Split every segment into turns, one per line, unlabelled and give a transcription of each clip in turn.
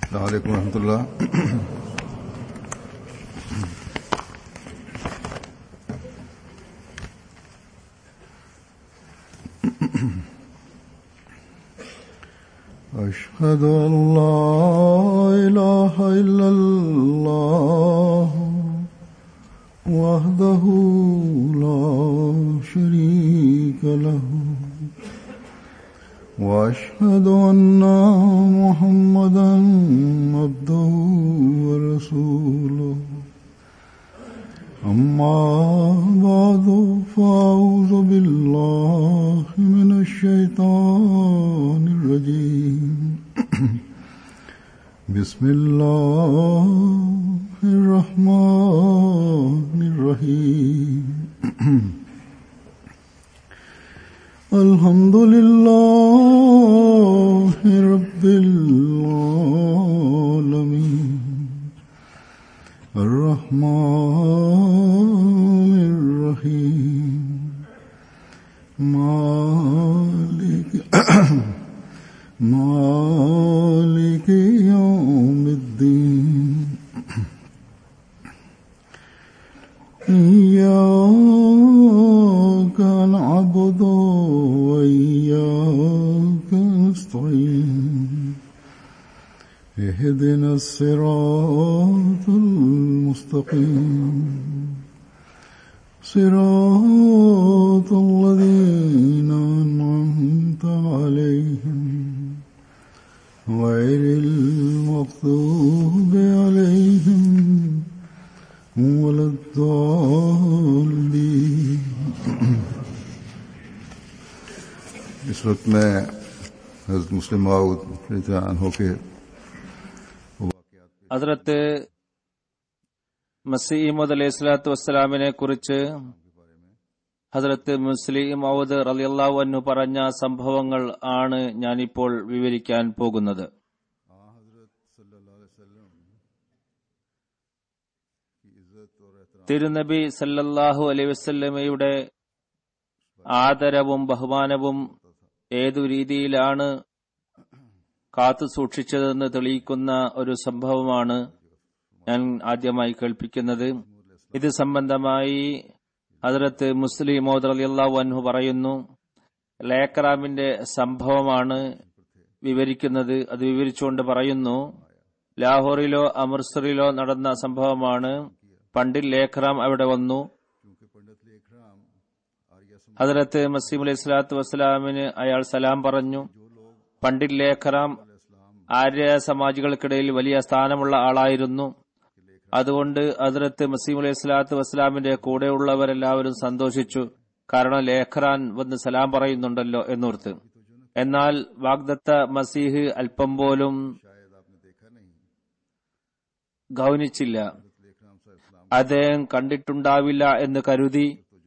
السلام عليكم ورحمة الله أشهد أن لا إله إلا الله وحده لا شريك له واشهد ان محمدا عبده ورسوله اما بعد فاعوذ بالله من الشيطان الرجيم بسم الله الرحمن الرحيم الحمد لله رب العالمين الرحمن الرحيم مالك مالك يوم الدين إياك نعبد وإياك نستعين اهدنا الصراط المستقيم صراط الذين أنعمت عليهم غير المغضوب عليهم ولا الضالين इस वक्त मैं हजरत मुस्लिम माऊद हो के
ഹസ്രത്ത് മസീമദ് അലൈഹി സ്വലാത്തു വസ്സലാമിനെ കുറിച്ച് ഹസ്രത്ത് മുസ്ലിം ഔദ് റലിയല്ലാഹു അന്നു പറഞ്ഞ സംഭവങ്ങൾ ആണ് ഞാനിപ്പോൾ വിവരിക്കാൻ പോകുന്നത് തിരുനബി സല്ലല്ലാഹു അലൈഹി വസല്ലമയുടെ ആദരവും ബഹുമാനവും ഏതു രീതിയിലാണ് കാത്തു സൂക്ഷിച്ചതെന്ന് തെളിയിക്കുന്ന ഒരു സംഭവമാണ് ഞാൻ ആദ്യമായി കേൾപ്പിക്കുന്നത് ഇത് സംബന്ധമായി ഹജറത്ത് മുസ്ലിം അലിയല്ലാഹു അൻഹു പറയുന്നു ലേക്കറാമിന്റെ സംഭവമാണ് വിവരിക്കുന്നത് അത് വിവരിച്ചുകൊണ്ട് പറയുന്നു ലാഹോറിലോ അമൃത്സറിലോ നടന്ന സംഭവമാണ് പണ്ടിൽ ലേഖറാം അവിടെ വന്നു ഹജറത്ത് മസീം അലൈഹി സ്വലാത്തു വസ്സലാമിന് അയാൾ സലാം പറഞ്ഞു പണ്ഡിറ്റ് ലേഖറാം ആര്യ സമാജികൾക്കിടയിൽ വലിയ സ്ഥാനമുള്ള ആളായിരുന്നു അതുകൊണ്ട് ഹജറത്ത് മസീം അലൈഹി സ്വലാത്തു വസ്സലാമിന്റെ കൂടെയുള്ളവരെല്ലാവരും സന്തോഷിച്ചു കാരണം ലേഖറാൻ വന്ന് സലാം പറയുന്നുണ്ടല്ലോ എന്നോർത്ത് എന്നാൽ വാഗ്ദത്ത മസീഹ് അല്പം പോലും ഗൗനിച്ചില്ല അദ്ദേഹം കണ്ടിട്ടുണ്ടാവില്ല എന്ന് കരുതി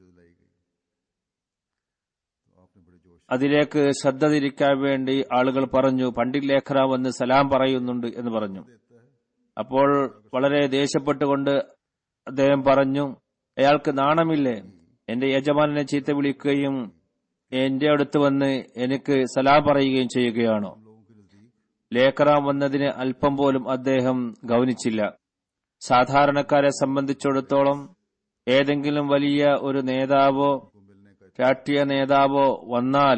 അതിലേക്ക് ശ്രദ്ധ തിരിക്കാൻ വേണ്ടി ആളുകൾ പറഞ്ഞു പണ്ഡിറ്റ് ലേഖന വന്ന് സലാം പറയുന്നുണ്ട് എന്ന് പറഞ്ഞു അപ്പോൾ വളരെ ദേഷ്യപ്പെട്ടുകൊണ്ട് അദ്ദേഹം പറഞ്ഞു അയാൾക്ക് നാണമില്ലേ എന്റെ യജമാനെ ചീത്ത വിളിക്കുകയും എന്റെ അടുത്ത് വന്ന് എനിക്ക് സലാം പറയുകയും ചെയ്യുകയാണോ ലേഖറാം വന്നതിന് അല്പം പോലും അദ്ദേഹം ഗൗനിച്ചില്ല സാധാരണക്കാരെ സംബന്ധിച്ചിടത്തോളം ഏതെങ്കിലും വലിയ ഒരു നേതാവോ രാഷ്ട്രീയ നേതാവോ വന്നാൽ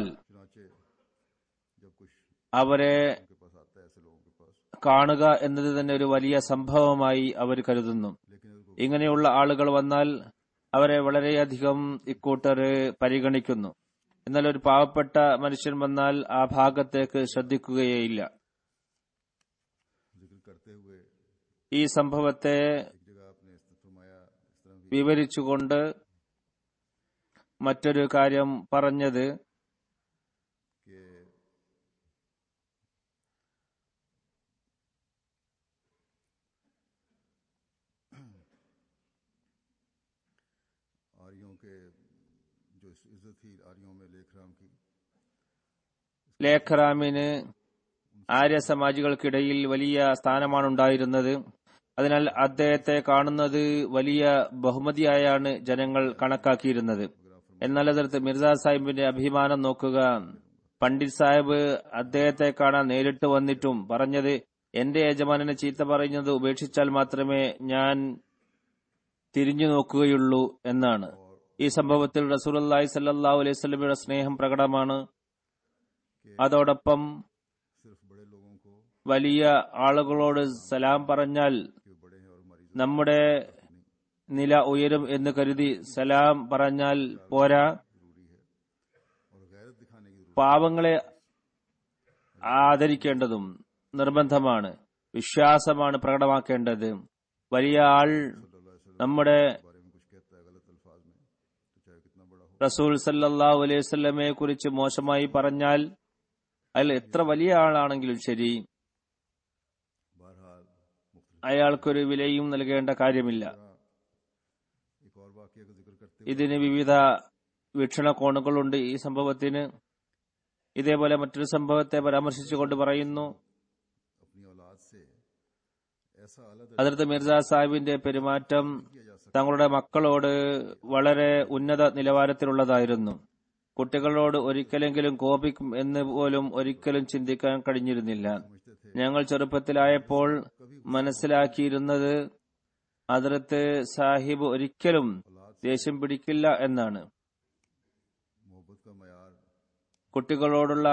അവരെ കാണുക എന്നത് തന്നെ ഒരു വലിയ സംഭവമായി അവർ കരുതുന്നു ഇങ്ങനെയുള്ള ആളുകൾ വന്നാൽ അവരെ വളരെയധികം ഇക്കൂട്ടർ പരിഗണിക്കുന്നു എന്നാൽ ഒരു പാവപ്പെട്ട മനുഷ്യൻ വന്നാൽ ആ ഭാഗത്തേക്ക് ശ്രദ്ധിക്കുകയേയില്ല ഈ സംഭവത്തെ വിവരിച്ചുകൊണ്ട് മറ്റൊരു കാര്യം പറഞ്ഞത് ലേഖറാമിന് ആര്യ സമാജികൾക്കിടയിൽ വലിയ സ്ഥാനമാണ് ഉണ്ടായിരുന്നത് അതിനാൽ അദ്ദേഹത്തെ കാണുന്നത് വലിയ ബഹുമതിയായാണ് ജനങ്ങൾ കണക്കാക്കിയിരുന്നത് എന്നാൽ അതിർത്ത് മിർസ സാഹിബിന്റെ അഭിമാനം നോക്കുക പണ്ഡിറ്റ് സാഹിബ് അദ്ദേഹത്തെ കാണാൻ നേരിട്ട് വന്നിട്ടും പറഞ്ഞത് എന്റെ യജമാനനെ ചീത്ത പറയുന്നത് ഉപേക്ഷിച്ചാൽ മാത്രമേ ഞാൻ തിരിഞ്ഞു നോക്കുകയുള്ളൂ എന്നാണ് ഈ സംഭവത്തിൽ റസൂലി സല്ലാഹു അലൈഹി സ്വലമിയുടെ സ്നേഹം പ്രകടമാണ് അതോടൊപ്പം
सिर्फ बड़े लोगों को
വലിയ ആളുകളോട് സലാം പറഞ്ഞാൽ
कि वो बड़े हैं और हमारी
നമ്മുടെ നില ഉയരും എന്ന് കരുതി സലാം പറഞ്ഞാൽ പോരാ
जरूरी है और गैरत दिखाने की जरूरत
പാവങ്ങളെ ആദരിക്കേണ്ടതും നിർബന്ധമാണ് വിശ്വാസമാണ് പ്രകടമാക്കേണ്ടത് വലിയ ആൾ നമ്മുടെ
बारे में कुछ कहता है गलत अल्फाज में तो चाहे कितना बड़ा हो
റസൂൽ സല്ലല്ലാഹു അലൈഹി വസല്ലമയെ കുറിച്ച് മോശമായി പറഞ്ഞാൽ അയാൾ എത്ര വലിയ ആളാണെങ്കിലും ശരി
बहरहाल मुख्तलिफ
അയാൾക്കൊരു വിലയും നൽകേണ്ട കാര്യമില്ല
एक और वाक्य का जिक्र करते
ഇതിന് വിവിധ വീക്ഷണകോണുകളുണ്ട് ഈ സംഭവത്തിന് ഇതേപോലെ മറ്റൊരു സംഭവത്തെ പരാമർശിച്ചുകൊണ്ട് പറയുന്നു
अपनी औलाद से ऐसा अलग
അതിർത്ത് മിർജ സാഹിബിന്റെ പെരുമാറ്റം തങ്ങളുടെ മക്കളോട് വളരെ ഉന്നത നിലവാരത്തിലുള്ളതായിരുന്നു കുട്ടികളോട് ഒരിക്കലെങ്കിലും കോപിക്കും എന്ന് പോലും ഒരിക്കലും ചിന്തിക്കാൻ കഴിഞ്ഞിരുന്നില്ല ഞങ്ങൾ ചെറുപ്പത്തിലായപ്പോൾ മനസ്സിലാക്കിയിരുന്നത് അതിർത്ത് സാഹിബ് ഒരിക്കലും ദേഷ്യം പിടിക്കില്ല എന്നാണ്
मोहब्बत का मैार
കുട്ടികളോടുള്ള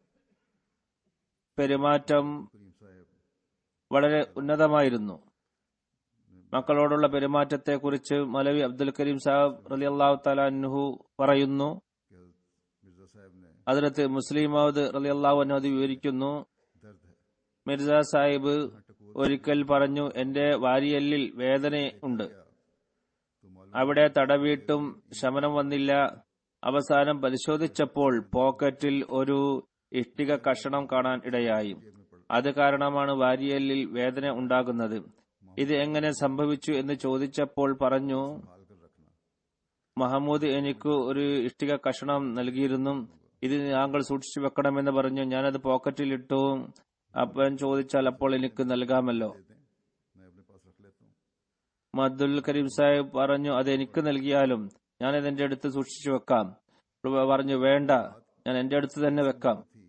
പെരുമാറ്റം
करीम साहब
വളരെ ഉന്നതമായിരുന്നു മക്കളോടുള്ള പെരുമാറ്റത്തെക്കുറിച്ച് മലവി അബ്ദുൽ കരീം സാഹിബ് റലി അള്ളാഹു തലാൻഹു പറയുന്നു
कि हज़रत मिर्जा साहब ने
അതിനകത്ത് मुस्लिम മൗദ് റലി അള്ളാഹു അത് വിവരിക്കുന്നു
दर्द है
മിർജ സാഹിബ് ഒരിക്കൽ പറഞ്ഞു എന്റെ വാരിയല്ലിൽ വേദന ഉണ്ട്
तो मालूम
അവിടെ തടവിയിട്ടും ശമനം വന്നില്ല അവസാനം പരിശോധിച്ചപ്പോൾ പോക്കറ്റിൽ ഒരു ഇഷ്ടിക കഷണം കാണാൻ ഇടയായി അത് കാരണമാണ് വാരിയല്ലിൽ വേദന ഉണ്ടാകുന്നത് ഇത് എങ്ങനെ സംഭവിച്ചു എന്ന് ചോദിച്ചപ്പോൾ പറഞ്ഞു
हाल कर रखना
മഹമ്മൂദ് എനിക്ക് ഒരു ഇഷ്ടിക കഷണം നൽകിയിരുന്നു ഇത് താങ്കൾ സൂക്ഷിച്ചു വെക്കണമെന്ന് പറഞ്ഞു ഞാനത് പോക്കറ്റിൽ ഇട്ടു അപ്പൻ ചോദിച്ചാൽ അപ്പോൾ എനിക്ക് നൽകാമല്ലോ
दे दें मैं अपने पास रख लेता हूँ
മദ്ദുൽ കരീം സാഹിബ് പറഞ്ഞു അത് എനിക്ക് നൽകിയാലും ഞാൻ ഇത് എന്റെ അടുത്ത് സൂക്ഷിച്ചു വെക്കാം അപ്പോൾ പറഞ്ഞു വേണ്ട ഞാൻ എന്റെ അടുത്ത് തന്നെ വെക്കാം
थी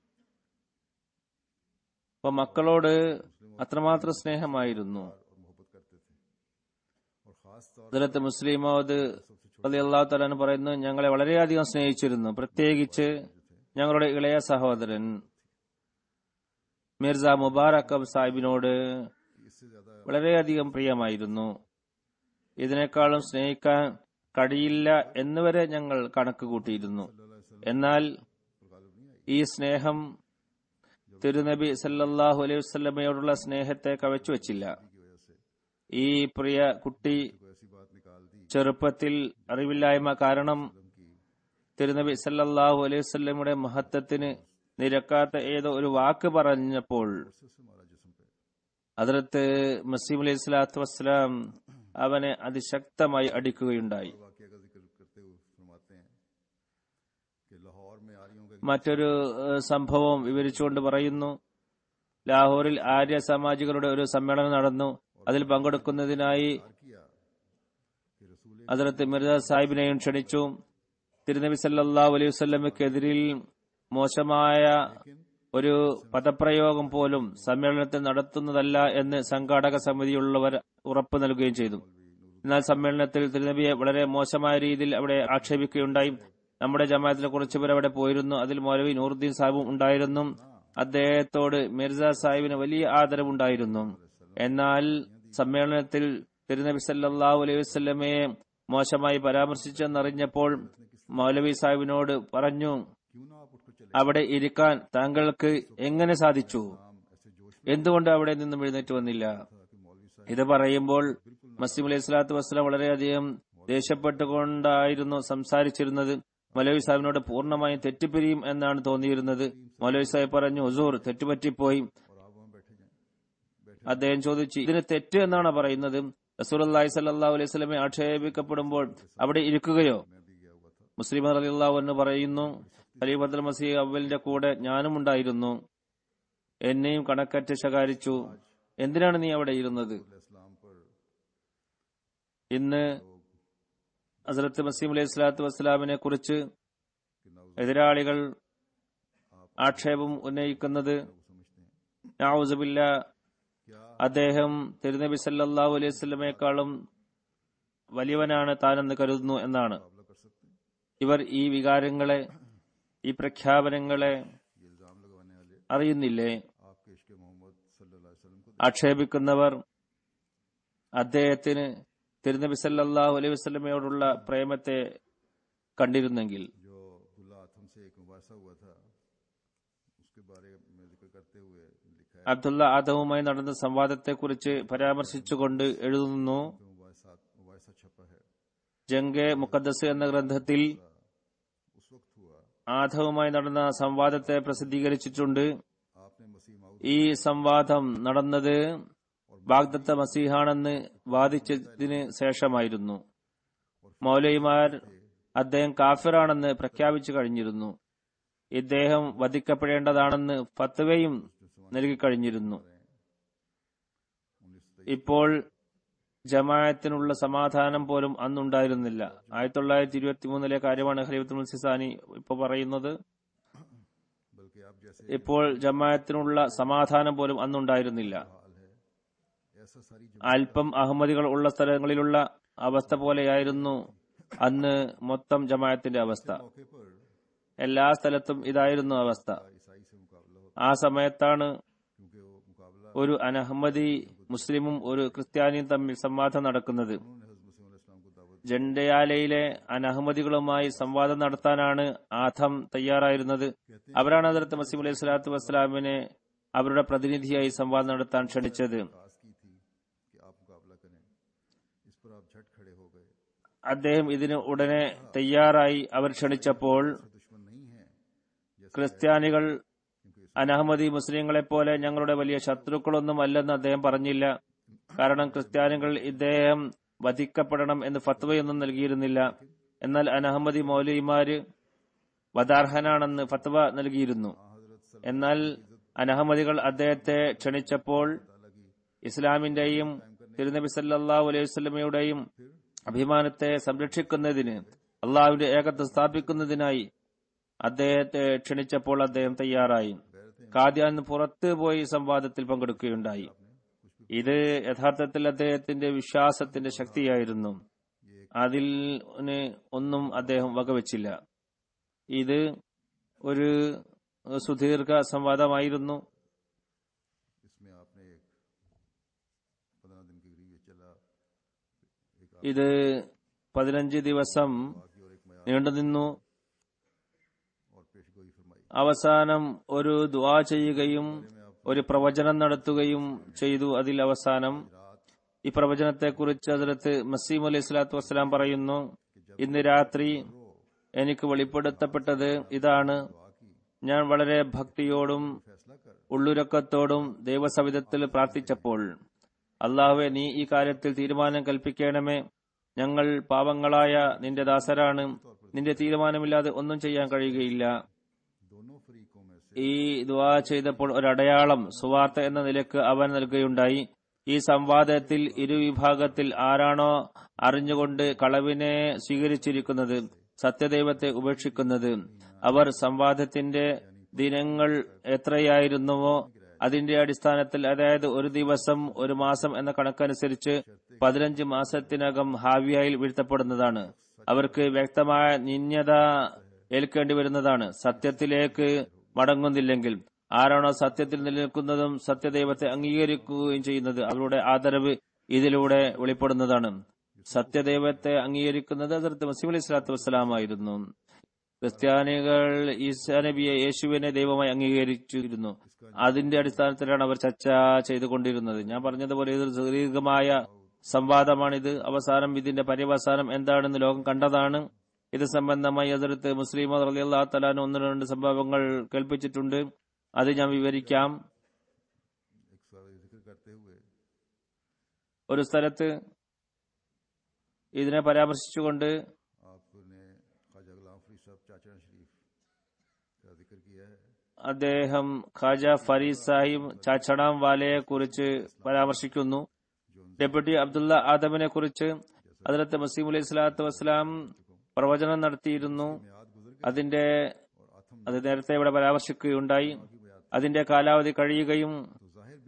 അപ്പൊ മക്കളോട് അത്രമാത്രം സ്നേഹമായിരുന്നു
और मोहब्बत करते थे और खास तौर
ഹജറത്ത് മുസ്ലിം മൗദ് അലി അള്ളാഹു തലാൻ പറയുന്നു ഞങ്ങളെ വളരെയധികം സ്നേഹിച്ചിരുന്നു പ്രത്യേകിച്ച് ഞങ്ങളുടെ ഇളയ സഹോദരൻ മിർസ മുബാറക് അബ് സാഹിബിനോട്
इससे ज्यादा
വളരെയധികം പ്രിയമായിരുന്നു ഇതിനേക്കാളും സ്നേഹിക്കാൻ കഴിയില്ല എന്നുവരെ ഞങ്ങൾ കണക്ക് കൂട്ടിയിരുന്നു എന്നാൽ
गालिब नहीं आई
ഈ സ്നേഹം തിരുനബി സല്ലല്ലാഹു അലൈഹി വസല്ലമയോടുള്ള സ്നേഹത്തെ കവച്ചു വച്ചില്ല
की वजह से
ഈ പ്രിയ കുട്ടി
कोई ऐसी बात निकाल दी
ചെറുപ്പത്തിൽ അറിവില്ലായ്മ കാരണം
की
തിരുനബി സല്ലല്ലാഹു അലൈഹി വസല്ലമയുടെ മഹത്വത്തിന് നിരക്കാത്ത ഏതോ ഒരു വാക്ക് പറഞ്ഞപ്പോൾ
उससे उससे मारा जिसम पे
അതിർത്ത് മസീം അലൈഹി സ്വലാത്തു വസ്സലാം അവനെ അതിശക്തമായി അടിക്കുകയുണ്ടായി
वाक्य का जिक्र करते हुए फरमाते हैं कि लाहौर में आर्यों का
മറ്റൊരു ഏഹ്, സംഭവം വിവരിച്ചുകൊണ്ട് പറയുന്നു ലാഹോറിൽ ആര്യ സാമാജികളുടെ ഒരു സമ്മേളനം നടന്നു അതിൽ പങ്കെടുക്കുന്നതിനായി
इकरार किया कि रसूल
അതിർത്ത് മിർജ സാഹിബിനെയും ക്ഷണിച്ചു തിരുനബി സല്ലല്ലാഹു അലൈഹി വസല്ലമയ്ക്കെതിരിൽ മോശമായ ഒരു പദപ്രയോഗം പോലും സമ്മേളനത്തിൽ നടത്തുന്നതല്ല എന്ന് സംഘാടക സമിതിയുള്ളവർ ഉറപ്പു നൽകുകയും ചെയ്തു എന്നാൽ സമ്മേളനത്തിൽ തിരുനബിയെ വളരെ മോശമായ രീതിയിൽ അവിടെ ആക്ഷേപിക്കുകയുണ്ടായി നമ്മുടെ ജമാഅത്തിലെ കുറച്ചുപേർ അവിടെ പോയിരുന്നു അതിൽ മൗലവി നൂറുദ്ദീൻ സാഹിബും ഉണ്ടായിരുന്നു അദ്ദേഹത്തോട് മിർസ സാഹിബിന് വലിയ ആദരവുണ്ടായിരുന്നു എന്നാൽ സമ്മേളനത്തിൽ തിരുനബി സല്ലല്ലാഹു അലൈഹി വസല്ലമയെ മോശമായി പരാമർശിച്ചെന്നറിഞ്ഞപ്പോൾ മൗലവി സാഹിബിനോട് പറഞ്ഞു
क्यों ना आप उठकर चले
അവിടെ ഇരിക്കാൻ താങ്കൾക്ക് എങ്ങനെ സാധിച്ചു
हम ऐसे जोश
എന്തുകൊണ്ട് അവിടെ നിന്നും എഴുന്നേറ്റ് വന്നില്ല
था कि मौलवी साहब
ഇത് പറയുമ്പോൾ മസീം അലൈഹി സ്വലാത്തു വസ്സലാം വളരെയധികം ദേഷ്യപ്പെട്ടുകൊണ്ടായിരുന്നു സംസാരിച്ചിരുന്നത് മൗലവി സാഹിബിനോട് പൂർണ്ണമായും തെറ്റിപ്പിരിയും എന്നാണ് തോന്നിയിരുന്നത് മൗലവി സാഹിബ് പറഞ്ഞു ഹുസൂർ തെറ്റുപറ്റിപ്പോയി
और आप वहाँ बैठे जाएं बैठे
അദ്ദേഹം ചോദിച്ചു ഇതിന് തെറ്റ് എന്നാണ് പറയുന്നത് റസൂൽ അള്ളാഹി സല്ലാ അലൈഹി സ്വലമെ ആക്ഷേപിക്കപ്പെടുമ്പോൾ അവിടെ ഇരിക്കുകയോ
मैं भी गया हुआ था
മുസ്ലിം അലിള്ളാഹു എന്ന് പറയുന്നു ഖലീഫത്തുൽ മസീഹ് അവലിന്റെ കൂടെ ഞാനും ഉണ്ടായിരുന്നു എന്നെയും കണക്കറ്റ് ശകാരിച്ചു എന്തിനാണ് നീ അവിടെ ഇരുന്നത്
इस्लाम पर
ഇന്ന് ഹസരത്ത് മസീം അലൈഹി സ്വലാത്തു വസ്സലാമിനെ കുറിച്ച്
कि ना
എതിരാളികൾ ആക്ഷേപം ഉന്നയിക്കുന്നത്
वो समझते हैं
നൗസുബില്ല അദ്ദേഹം തിരുനബി സല്ലല്ലാഹു അലൈഹി വസല്ലമയെക്കാളും വലിയവനാണ് താനെന്ന് കരുതുന്നു എന്നാണ്
मुकाबला कर सकते हैं
ഇവർ ഈ വികാരങ്ങളെ ഈ പ്രഖ്യാപനങ്ങളെ
ये इल्जाम लगवाने वाले
അറിയുന്നില്ലേ
आपके इश्क मोहम्मद सल्लल्लाहु अलैहि वसल्लम को
ആക്ഷേപിക്കുന്നവർ അദ്ദേഹത്തിന് തിരുനബി സല്ലല്ലാഹു അലൈഹി വസല്ലമയോടുള്ള പ്രേമത്തെ കണ്ടിരുന്നെങ്കിൽ
जो अब्दुल्ला आथम से एक मुबासा हुआ था उसके बारे में जिक्र करते हुए लिखा है
അബ്ദുള്ള ആദവുമായി നടന്ന സംവാദത്തെക്കുറിച്ച് പരാമർശിച്ചുകൊണ്ട് എഴുതുന്നു
कि मुबासा मुबासा छपा है
ജംഗെ മുഖദ്ദസ് എന്ന ഗ്രന്ഥത്തിൽ
उस वक्त हुआ
ആദവുമായി നടന്ന സംവാദത്തെ പ്രസിദ്ധീകരിച്ചിട്ടുണ്ട്
आपने मसीह माउद
ഈ സംവാദം നടന്നത് ബാഗ്ദത്ത മസീഹാണെന്ന് വാദിച്ചതിന് ശേഷമായിരുന്നു മൗലൈമാർ അദ്ദേഹം കാഫിറാണെന്ന് പ്രഖ്യാപിച്ചു കഴിഞ്ഞിരുന്നു ഇദ്ദേഹം വധിക്കപ്പെടേണ്ടതാണെന്ന് ഫത്വയും നൽകിക്കഴിഞ്ഞിരുന്നു ഇപ്പോൾ ജമാഅത്തിനുള്ള സമാധാനം പോലും അന്നുണ്ടായിരുന്നില്ല ആയിരത്തി തൊള്ളായിരത്തി ഇരുപത്തി മൂന്നിലെ കാര്യമാണ് ഖലീഫത്തുൽ മുൻസിസാനി ഇപ്പൊ പറയുന്നത്
बल्कि आप जैसे
ഇപ്പോൾ ജമാഅത്തിനുള്ള സമാധാനം പോലും അന്നുണ്ടായിരുന്നില്ല
हाल है ऐसा सारी
അല്പം അഹമ്മദികൾ ഉള്ള സ്ഥലങ്ങളിലുള്ള അവസ്ഥ പോലെയായിരുന്നു അന്ന് മൊത്തം ജമാഅത്തിന്റെ അവസ്ഥ
मौके पर
എല്ലാ സ്ഥലത്തും ഇതായിരുന്നു അവസ്ഥ
ईसाई से मुकाबला हो
ആ സമയത്താണ്
क्योंकि वो मुकाबला
ഒരു അനഹമ്മദി മുസ്ലിമും ഒരു ക്രിസ്ത്യാനിയും തമ്മിൽ സംവാദം നടക്കുന്നത്
उन्होंने हजरत मसीह इस्लाम को दावत
ജണ്ടയാലയിലെ അനഹമ്മദികളുമായി സംവാദം നടത്താനാണ് ആഥം തയ്യാറായിരുന്നത് അവരാണ് അതിർത്ത് മസീം അലൈഹി സ്വലാത്തു വസ്സലാമിനെ അവരുടെ പ്രതിനിധിയായി സംവാദം നടത്താൻ ക്ഷണിച്ചത്
खास की थी कि आप मुकाबला करें इस पर आप झट खड़े हो गए
അദ്ദേഹം ഇതിന് ഉടനെ തയ്യാറായി അവർ ക്ഷണിച്ചപ്പോൾ
दुश्मन नहीं है जैसे
ക്രിസ്ത്യാനികൾ
क्योंकि इस
അനഹമ്മദി മുസ്ലിങ്ങളെ പോലെ ഞങ്ങളുടെ വലിയ ശത്രുക്കളൊന്നും അല്ലെന്ന് അദ്ദേഹം പറഞ്ഞില്ല കാരണം ക്രിസ്ത്യാനികൾ ഇദ്ദേഹം വധിക്കപ്പെടണം എന്ന് ഫത്വയൊന്നും നൽകിയിരുന്നില്ല എന്നാൽ അനഹമ്മദി മൗലവിമാര് വധാർഹനാണെന്ന് ഫത്വ നൽകിയിരുന്നു
हजरत
എന്നാൽ അനഹമ്മദികൾ അദ്ദേഹത്തെ ക്ഷണിച്ചപ്പോൾ ഇസ്ലാമിന്റെയും തിരുനബി സല്ലല്ലാഹു അലൈഹി വസല്ലമയുടെയും അഭിമാനത്തെ സംരക്ഷിക്കുന്നതിന് അള്ളാഹുവിന്റെ ഏകത്വം സ്ഥാപിക്കുന്നതിനായി അദ്ദേഹത്തെ ക്ഷണിച്ചപ്പോൾ അദ്ദേഹം തയ്യാറായി കാദ്യാൻ പുറത്ത് പോയി സംവാദത്തിൽ പങ്കെടുക്കുകയുണ്ടായി ഇത് യഥാർത്ഥത്തിൽ അദ്ദേഹത്തിന്റെ വിശ്വാസത്തിന്റെ ശക്തിയായിരുന്നു അതിൽ ഒന്നും അദ്ദേഹം വകവെച്ചില്ല ഇത് ഒരു സുദീർഘ സംവാദമായിരുന്നു
इसमें आपने एक पंद्रह दिन के करीब ये चला एक
ഇത് പതിനഞ്ച് ദിവസം
बाकी और एक मया
നീണ്ടുനിന്നു
और पेशगोई फरमाई
അവസാനം ഒരു ദുആ ചെയ്യുകയും ഒരു പ്രവചനം നടത്തുകയും ചെയ്തു അതിൽ അവസാനം ഈ പ്രവചനത്തെക്കുറിച്ച് അതിലത്ത് മസീം അലൈഹി സ്വലാത്തു വസ്സലാം പറയുന്നു ഇന്ന് രാത്രി എനിക്ക് വെളിപ്പെടുത്തപ്പെട്ടത് ഇതാണ് ഞാൻ വളരെ ഭക്തിയോടും
फैसला कर
ഉള്ളുരക്കത്തോടും ദൈവസവിധത്തിൽ പ്രാർത്ഥിച്ചപ്പോൾ അള്ളാഹുവെ നീ ഈ കാര്യത്തിൽ തീരുമാനം കൽപ്പിക്കണമേ ഞങ്ങൾ പാവങ്ങളായ നിന്റെ ദാസരാണ് നിന്റെ തീരുമാനമില്ലാതെ ഒന്നും ചെയ്യാൻ കഴിയുകയില്ല
दोनों फरीकों में से
ഈ ദുആ ചെയ്തപ്പോൾ ഒരടയാളം സുവാർത്ത എന്ന നിലക്ക് അവൻ നൽകുകയുണ്ടായി ഈ സംവാദത്തിൽ ഇരുവിഭാഗത്തിൽ ആരാണോ അറിഞ്ഞുകൊണ്ട് കളവിനെ സ്വീകരിച്ചിരിക്കുന്നത് സത്യദൈവത്തെ ഉപേക്ഷിക്കുന്നത് അവർ സംവാദത്തിന്റെ ദിനങ്ങൾ എത്രയായിരുന്നുവോ അതിന്റെ അടിസ്ഥാനത്തിൽ അതായത് ഒരു ദിവസം ഒരു മാസം എന്ന കണക്കനുസരിച്ച് പതിനഞ്ച് മാസത്തിനകം ഹാവിയായിൽ വീഴ്ത്തപ്പെടുന്നതാണ് അവർക്ക് വ്യക്തമായ നിന്യത ഏൽക്കേണ്ടി വരുന്നതാണ് സത്യത്തിലേക്ക് മടങ്ങുന്നില്ലെങ്കിൽ ആരാണോ സത്യത്തിൽ നിലനിൽക്കുന്നതും സത്യദൈവത്തെ അംഗീകരിക്കുകയും ചെയ്യുന്നത് അവരുടെ ആദരവ് ഇതിലൂടെ വെളിപ്പെടുന്നതാണ് സത്യദൈവത്തെ അംഗീകരിക്കുന്നത് ഹസരത്ത് മസീം അലൈഹി സ്വലാത്തു വസ്സലാമായിരുന്നു ക്രിസ്ത്യാനികൾ ഈസാ നബിയെ യേശുവിനെ ദൈവമായി അംഗീകരിച്ചിരുന്നു അതിന്റെ അടിസ്ഥാനത്തിലാണ് അവർ ചർച്ച ചെയ്തുകൊണ്ടിരുന്നത് ഞാൻ പറഞ്ഞതുപോലെ ഇതൊരു ദീർഘമായ സംവാദമാണിത് അവസാനം ഇതിന്റെ പര്യവസാനം എന്താണെന്ന് ലോകം കണ്ടതാണ് ഇത് സംബന്ധമായി അതിർത്ത് മുസ്ലിം അള്ളാഹു തലാൻ ഒന്ന് രണ്ട് സംഭവങ്ങൾ കേൾപ്പിച്ചിട്ടുണ്ട് അത് ഞാൻ വിവരിക്കാം
एक सारा जिक्र करते हुए
ഒരു സ്ഥലത്ത് ഇതിനെ പരാമർശിച്ചുകൊണ്ട്
आपने ख्वाजा गुलाम फरीद साहब चाचा शरीफ का जिक्र किया है
അദ്ദേഹം ഖാജ ഫരീദ് സാഹിബ് ചാച്ചടാം വാലയെ കുറിച്ച് പരാമർശിക്കുന്നു ഡെപ്യൂട്ടി അബ്ദുള്ള ആദമിനെ കുറിച്ച് അതിലത്തെ മസീം അലൈഹി സ്വലാത്തു വസ്സലാം പ്രവചനം നടത്തിയിരുന്നു അതിന്റെ അത് നേരത്തെ ഇവിടെ പരാമർശിക്കുകയുണ്ടായി അതിന്റെ കാലാവധി കഴിയുകയും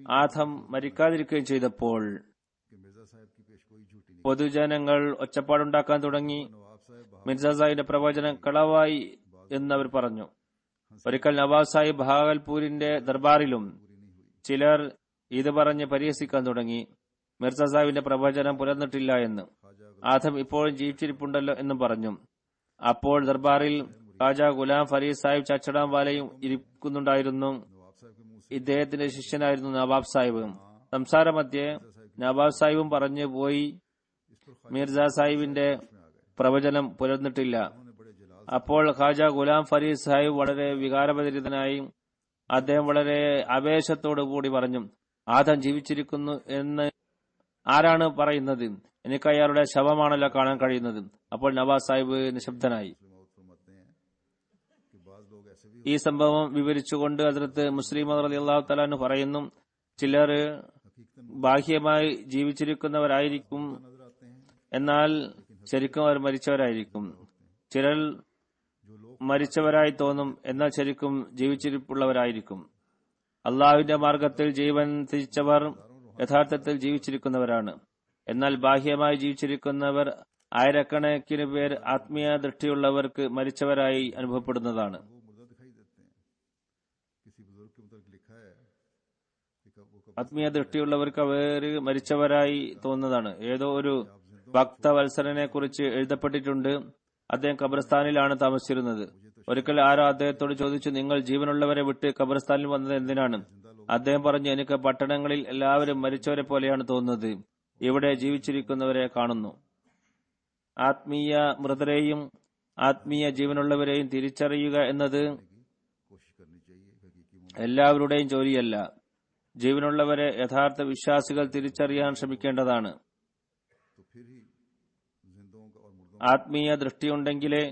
ആദം മരിക്കാതിരിക്കുകയും ചെയ്തപ്പോൾ
कि मिर्जा साहब की पेश कोई झूठी नहीं
പൊതുജനങ്ങൾ ഒച്ചപ്പാടുണ്ടാക്കാൻ തുടങ്ങി
नवाब साहब
മിർസ സാഹിബിന്റെ പ്രവചനം കളവായി എന്നവർ പറഞ്ഞു ഒരിക്കൽ നവാബ് സാഹിബ് ഭാഗൽപൂരിന്റെ ദർബാറിലും ചിലർ ഇത് പറഞ്ഞ് പരിഹസിക്കാൻ തുടങ്ങി മിർസ സാഹിബിന്റെ പ്രവചനം പുലർന്നിട്ടില്ല എന്ന് ആദം ഇപ്പോഴും ജീവിച്ചിരിപ്പുണ്ടല്ലോ എന്നും പറഞ്ഞു അപ്പോൾ ദർബാറിൽ ഖാജ ഗുലാം ഫരീദ് സാഹിബ് ചച്ചടാം വാലയും ഇരിക്കുന്നുണ്ടായിരുന്നു
नवाब साहब के मुंह
ഇദ്ദേഹത്തിന്റെ ശിഷ്യനായിരുന്നു നവാബ് സാഹിബ് സംസാരമധ്യേ നവാബ് സാഹിബും പറഞ്ഞു പോയി മിർസ സാഹിബിന്റെ പ്രവചനം പുലർന്നിട്ടില്ല
से बड़े जलाल
അപ്പോൾ ഖാജ ഗുലാം ഫരീദ് സാഹിബ് വളരെ വികാരഭരിതനായി അദ്ദേഹം വളരെ ആവേശത്തോടു കൂടി പറഞ്ഞു ആദം ജീവിച്ചിരിക്കുന്നു എന്ന് ആരാണ് പറയുന്നത് എനിക്ക് അയാളുടെ ശവമാണല്ലോ കാണാൻ കഴിയുന്നത് അപ്പോൾ നവാസ് സാഹിബ് നിശബ്ദനായി
मुस्लिम फरमाते हैं कि बाज लोग ऐसे भी
ഈ സംഭവം വിവരിച്ചുകൊണ്ട് അതിർത്ത് മുസ്ലിം അലി അള്ളാഹു തലാന്ന് പറയുന്നു ചിലർ
हकीकतन
ബാഹ്യമായി ജീവിച്ചിരിക്കുന്നവരായിരിക്കും
नजर आते हैं
എന്നാൽ ശരിക്കും അവർ മരിച്ചവരായിരിക്കും ചിലർ
जो लोग
മരിച്ചവരായി തോന്നും എന്നാൽ ശരിക്കും ജീവിച്ചിരിപ്പുള്ളവരായിരിക്കും അള്ളാഹുവിന്റെ മാർഗത്തിൽ ജീവൻ തിരിച്ചവർ യഥാർത്ഥത്തിൽ ജീവിച്ചിരിക്കുന്നവരാണ് എന്നാൽ ബാഹ്യമായി ജീവിച്ചിരിക്കുന്നവർ ആയിരക്കണക്കിന് പേർ ആത്മീയ ദൃഷ്ടിയുള്ളവർക്ക് മരിച്ചവരായി അനുഭവപ്പെടുന്നതാണ്
वो मुर्दा दिखाई देते हैं किसी बुजुर्ग के मुताबिक लिखा है कि कब वो कब
ആത്മീയ ദൃഷ്ടിയുള്ളവർക്ക് അവർ മരിച്ചവരായി തോന്നുന്നതാണ് ഏതോ ഒരു ഭക്തവത്സരനെ കുറിച്ച് എഴുതപ്പെട്ടിട്ടുണ്ട് അദ്ദേഹം ഖബർസ്ഥാനിലാണ് താമസിച്ചിരുന്നത് ഒരിക്കൽ ആരോ അദ്ദേഹത്തോട് ചോദിച്ചു നിങ്ങൾ ജീവനുള്ളവരെ വിട്ട് ഖബർസ്ഥാനിൽ വന്നത് എന്തിനാണ് അദ്ദേഹം പറഞ്ഞു എനിക്ക് പട്ടണങ്ങളിൽ എല്ലാവരും മരിച്ചവരെ പോലെയാണ് തോന്നുന്നത് ഇവിടെ ജീവിച്ചിരിക്കുന്നവരെ കാണുന്നു ആത്മീയ മൃതരെയും ആത്മീയ ജീവനുള്ളവരെയും തിരിച്ചറിയുക എന്നത്
कोशिश करनी चाहिए हकीकी मोमिन
എല്ലാവരുടെയും ജോലിയല്ല ജീവനുള്ളവരെ യഥാർത്ഥ വിശ്വാസികൾ തിരിച്ചറിയാൻ ശ്രമിക്കേണ്ടതാണ്
तो फिर ही जिंदों का और मुर्दों
ആത്മീയ ദൃഷ്ടിയുണ്ടെങ്കിലേ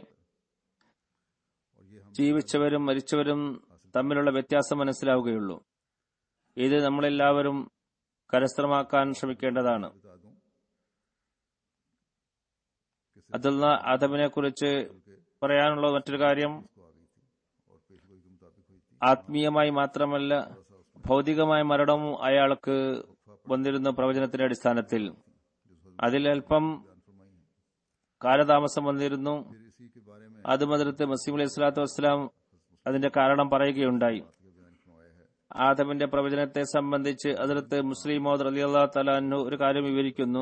और ये हम
ജീവിച്ചവരും മരിച്ചവരും തമ്മിലുള്ള വ്യത്യാസം മനസ്സിലാവുകയുള്ളൂ ഇത് നമ്മളെല്ലാവരും കരസ്ഥമാക്കാൻ ശ്രമിക്കേണ്ടതാണ്
बता दूं
അതുള്ള ആദമിനെ കുറിച്ച് പറയാനുള്ള മറ്റൊരു കാര്യം
को आ गई थी और पेशगोई के मुताबिक हुई थी
ആത്മീയമായി മാത്രമല്ല ഭൗതികമായ മരണവും അയാൾക്ക് വന്നിരുന്ന പ്രവചനത്തിന്റെ അടിസ്ഥാനത്തിൽ അതിൽ അല്പം
बयान फरमाई है
കാലതാമസം വന്നിരുന്നു
फिर इसी के बारे में
അത് മദരത്ത് മസീം അലൈഹി സ്വലാത്തു വസ്സലാം അതിന്റെ കാരണം പറയുകയുണ്ടായി
के बयान फरमाया है
ആദമിന്റെ പ്രവചനത്തെ സംബന്ധിച്ച് അതിർത്ത് മുസ്ലിം മോദ് അലി അള്ളാഹു തലാന്നു ഒരു കാര്യം വിവരിക്കുന്നു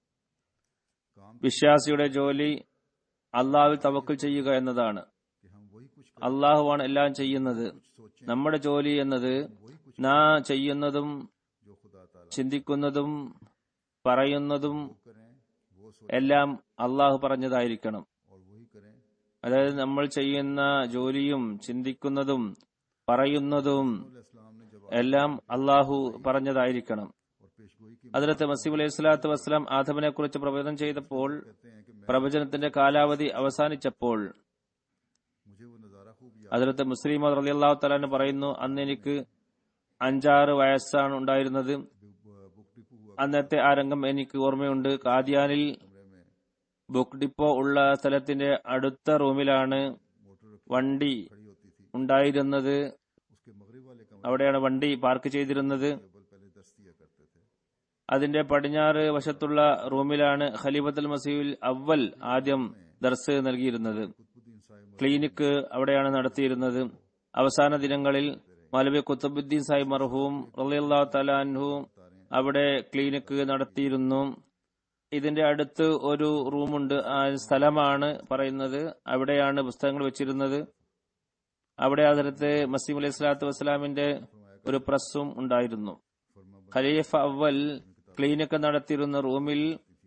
काम
വിശ്വാസിയുടെ ജോലി അള്ളാഹുവിൽ തവക്കൽ ചെയ്യുക എന്നതാണ്
कि हम वही कुछ
അള്ളാഹുവാണ് എല്ലാം ചെയ്യുന്നത്
सोचें
നമ്മുടെ ജോലി എന്നത് നാം ചെയ്യുന്നതും
जो खुदा ताला
ചിന്തിക്കുന്നതും പറയുന്നതും
करें वो सोच
എല്ലാം അള്ളാഹു പറഞ്ഞതായിരിക്കണം
और वही करें
അതായത് നമ്മൾ ചെയ്യുന്ന ജോലിയും ചിന്തിക്കുന്നതും പറയുന്നതും
इस्लाम ने जब
എല്ലാം അള്ളാഹു പറഞ്ഞതായിരിക്കണം
और पेशगोई की
അതിലത്തെ മസീം അലൈഹി സ്വലാത്തു വസ്സലാം ആദമിനെ കുറിച്ച് പ്രവചനം ചെയ്തപ്പോൾ
कहते हैं कि मैं
പ്രവചനത്തിന്റെ കാലാവധി അവസാനിച്ചപ്പോൾ
मुझे वो नजारा खूब याद
അതിലത്തെ മുസ്ലിം റലി അള്ളാഹു തലാന്ന് പറയുന്നു അന്ന് എനിക്ക് അഞ്ചാറ് വയസ്സാണ് ഉണ്ടായിരുന്നത്
बुक डिपो हुआ
അന്നത്തെ ആ രംഗം എനിക്ക് ഓർമ്മയുണ്ട് കാദിയാനിൽ
कमरे में
ബുക്ക് ഡിപ്പോ ഉള്ള സ്ഥലത്തിന്റെ അടുത്ത റൂമിലാണ്
मोटर
വണ്ടി
खड़ी होती थी
ഉണ്ടായിരുന്നത്
उसके मगरिब वाले कमरे
അവിടെയാണ് वണ്ടി പാർക്ക് ചെയ്തിരുന്നത്
में अव्वल पहले दस्त दिया करते थे
അതിന്റെ പടിഞ്ഞാറ് വശത്തുള്ള റൂമിലാണ് ഖലീഫത്തുൽ മസീൽ അവൽ ആദ്യം ദർസ് നൽകിയിരുന്നത്
कुतुबुद्दीन साहिब
ക്ലിനിക്ക് അവിടെയാണ് നടത്തിയിരുന്നത് അവസാന ദിനങ്ങളിൽ മൗലവി കുത്തുബുദ്ദീൻ സാഹിബ് മർഹൂം റളിയല്ലാഹു തആല അൻഹു അവിടെ ക്ലിനിക്ക് നടത്തിയിരുന്നു ഇതിന്റെ അടുത്ത് ഒരു റൂമുണ്ട് ആ സ്ഥലമാണ് പറയുന്നത് അവിടെയാണ് പുസ്തകങ്ങൾ വെച്ചിരുന്നത് അവിടെ അതിർത്ത് മസീം അലൈഹി സ്വലാത്തു വസ്സലാമിന്റെ ഒരു പ്രസ്സും ഉണ്ടായിരുന്നു ഖലീഫ അവൽ ക്ലിനിക്ക് നടത്തിയിരുന്ന റൂമിൽ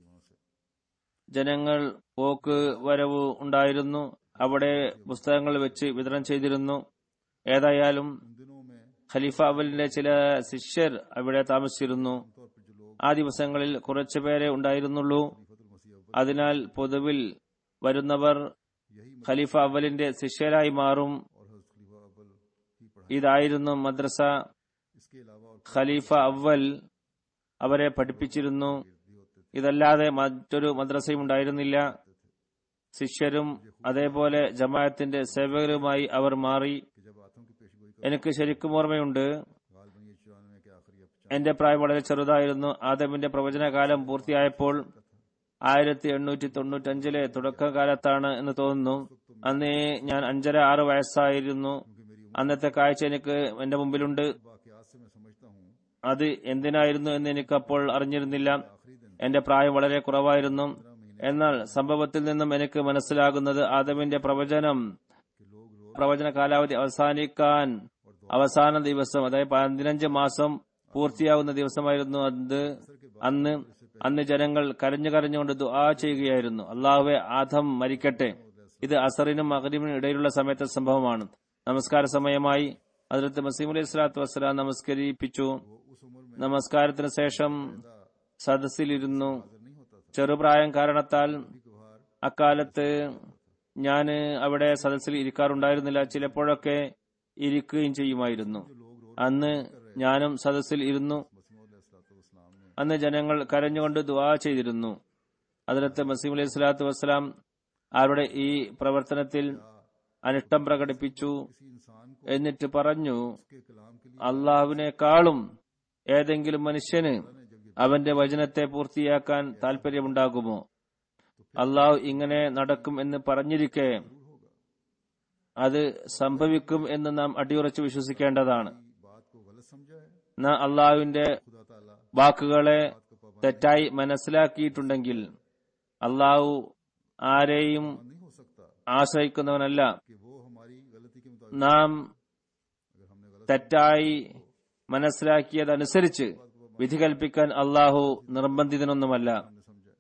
ജനങ്ങൾ പോക്ക് വരവ് ഉണ്ടായിരുന്നു അവിടെ പുസ്തകങ്ങൾ വെച്ച് വിതരണം ചെയ്തിരുന്നു ഏതായാലും
उन दिनों में
ഖലീഫ അവലിന്റെ ചില ശിഷ്യർ അവിടെ താമസിച്ചിരുന്നു
तौर पर जो लोग
ആ ദിവസങ്ങളിൽ കുറച്ചു പേരെ ഉണ്ടായിരുന്നുള്ളൂ
खलीफतुल मसीह अव्वल
അതിനാൽ പൊതുവിൽ വരുന്നവർ
यही
ഖലീഫ അവലിന്റെ ശിഷ്യരായി മാറും
और हजरत खलीफा अव्वल ही पढ़ा
ഇതായിരുന്നു മദ്രസ
इसके अलावा और
ഖലീഫ അവൽ അവരെ പഠിപ്പിച്ചിരുന്നു
भी होते थे
ഇതല്ലാതെ മറ്റൊരു മദ്രസയും ഉണ്ടായിരുന്നില്ല ശിഷ്യരും അതേപോലെ ജമാഅത്തിന്റെ സേവകരുമായി അവർ മാറി
कि जब आतों की पेशगोई का
എനിക്ക് ശരിക്കും ഓർമ്മയുണ്ട്
गाल बनी चुरानवे के आखिरी या
എന്റെ പ്രായം വളരെ ചെറുതായിരുന്നു ആദമിന്റെ പ്രവചനകാലം പൂർത്തിയായപ്പോൾ ആയിരത്തി എണ്ണൂറ്റി തൊണ്ണൂറ്റഞ്ചിലെ തുടക്കകാലത്താണ് എന്ന് തോന്നുന്നു അന്ന് ഞാൻ അഞ്ചര ആറ് വയസ്സായിരുന്നു അന്നത്തെ കാഴ്ച എനിക്ക് എന്റെ മുമ്പിലുണ്ട്
वाकयात से मैं समझता हूँ
അത് എന്തിനായിരുന്നു എന്ന് എനിക്ക് അപ്പോൾ അറിഞ്ഞിരുന്നില്ല എന്റെ പ്രായം വളരെ കുറവായിരുന്നു എന്നാൽ സംഭവത്തിൽ നിന്നും എനിക്ക് മനസ്സിലാകുന്നത് ആദമിന്റെ പ്രവചനം പ്രവചന കാലാവധി അവസാനിക്കാൻ അവസാന ദിവസം അതായത് പതിനഞ്ച് മാസം പൂർത്തിയാകുന്ന ദിവസമായിരുന്നു അത് അന്ന് അന്ന് ജനങ്ങൾ കരഞ്ഞു കരഞ്ഞുകൊണ്ട് ദുആ ചെയ്യുകയായിരുന്നു അള്ളാഹുവെ ആദം മരിക്കട്ടെ ഇത് അസറിനും മകരിനും ഇടയിലുള്ള സമയത്തെ സംഭവമാണ് നമസ്കാര സമയമായി അതിർത്ത് മസീം അലൈഹി സ്വലാത്തു വസ്സലാം നമസ്കരിപ്പിച്ചു നമസ്കാരത്തിന് ശേഷം സദസ്സിലിരുന്നു ചെറുപ്രായം കാരണത്താൽ അക്കാലത്ത് ഞാൻ അവിടെ സദസ്സിൽ ഇരിക്കാറുണ്ടായിരുന്നില്ല ചിലപ്പോഴൊക്കെ ഇരിക്കുകയും ചെയ്യുമായിരുന്നു അന്ന് ഞാനും സദസ്സിൽ ഇരുന്നു അന്ന് ജനങ്ങൾ കരഞ്ഞുകൊണ്ട് ദുആ ചെയ്തിരുന്നു അതിലത്ത് മസീം അലൈഹി സ്വലാത്തു വസ്സലാം അവരുടെ ഈ പ്രവർത്തനത്തിൽ അനിഷ്ടം പ്രകടിപ്പിച്ചു എന്നിട്ട് പറഞ്ഞു അള്ളാഹുവിനേക്കാളും ഏതെങ്കിലും മനുഷ്യന് അവന്റെ വചനത്തെ പൂർത്തിയാക്കാൻ താല്പര്യമുണ്ടാകുമോ അള്ളാഹു ഇങ്ങനെ നടക്കും എന്ന് പറഞ്ഞിരിക്കെ അത് സംഭവിക്കും എന്ന് നാം അടിയുറച്ച് വിശ്വസിക്കേണ്ടതാണ്
बात को गलत समझा है
നാം അള്ളാഹുവിന്റെ
खुदा ताला
വാക്കുകളെ തെറ്റായി മനസ്സിലാക്കിയിട്ടുണ്ടെങ്കിൽ അള്ളാഹു ആരെയും
नहीं हो सकता
ആശ്രയിക്കുന്നവനല്ല
कि वो हमारी गलती के मुताबिक
നാം
अगर हमने गलत
തെറ്റായി മനസ്സിലാക്കിയതനുസരിച്ച് വിധി കൽപ്പിക്കാൻ അള്ളാഹു നിർബന്ധിതനൊന്നുമല്ല
हमने समझा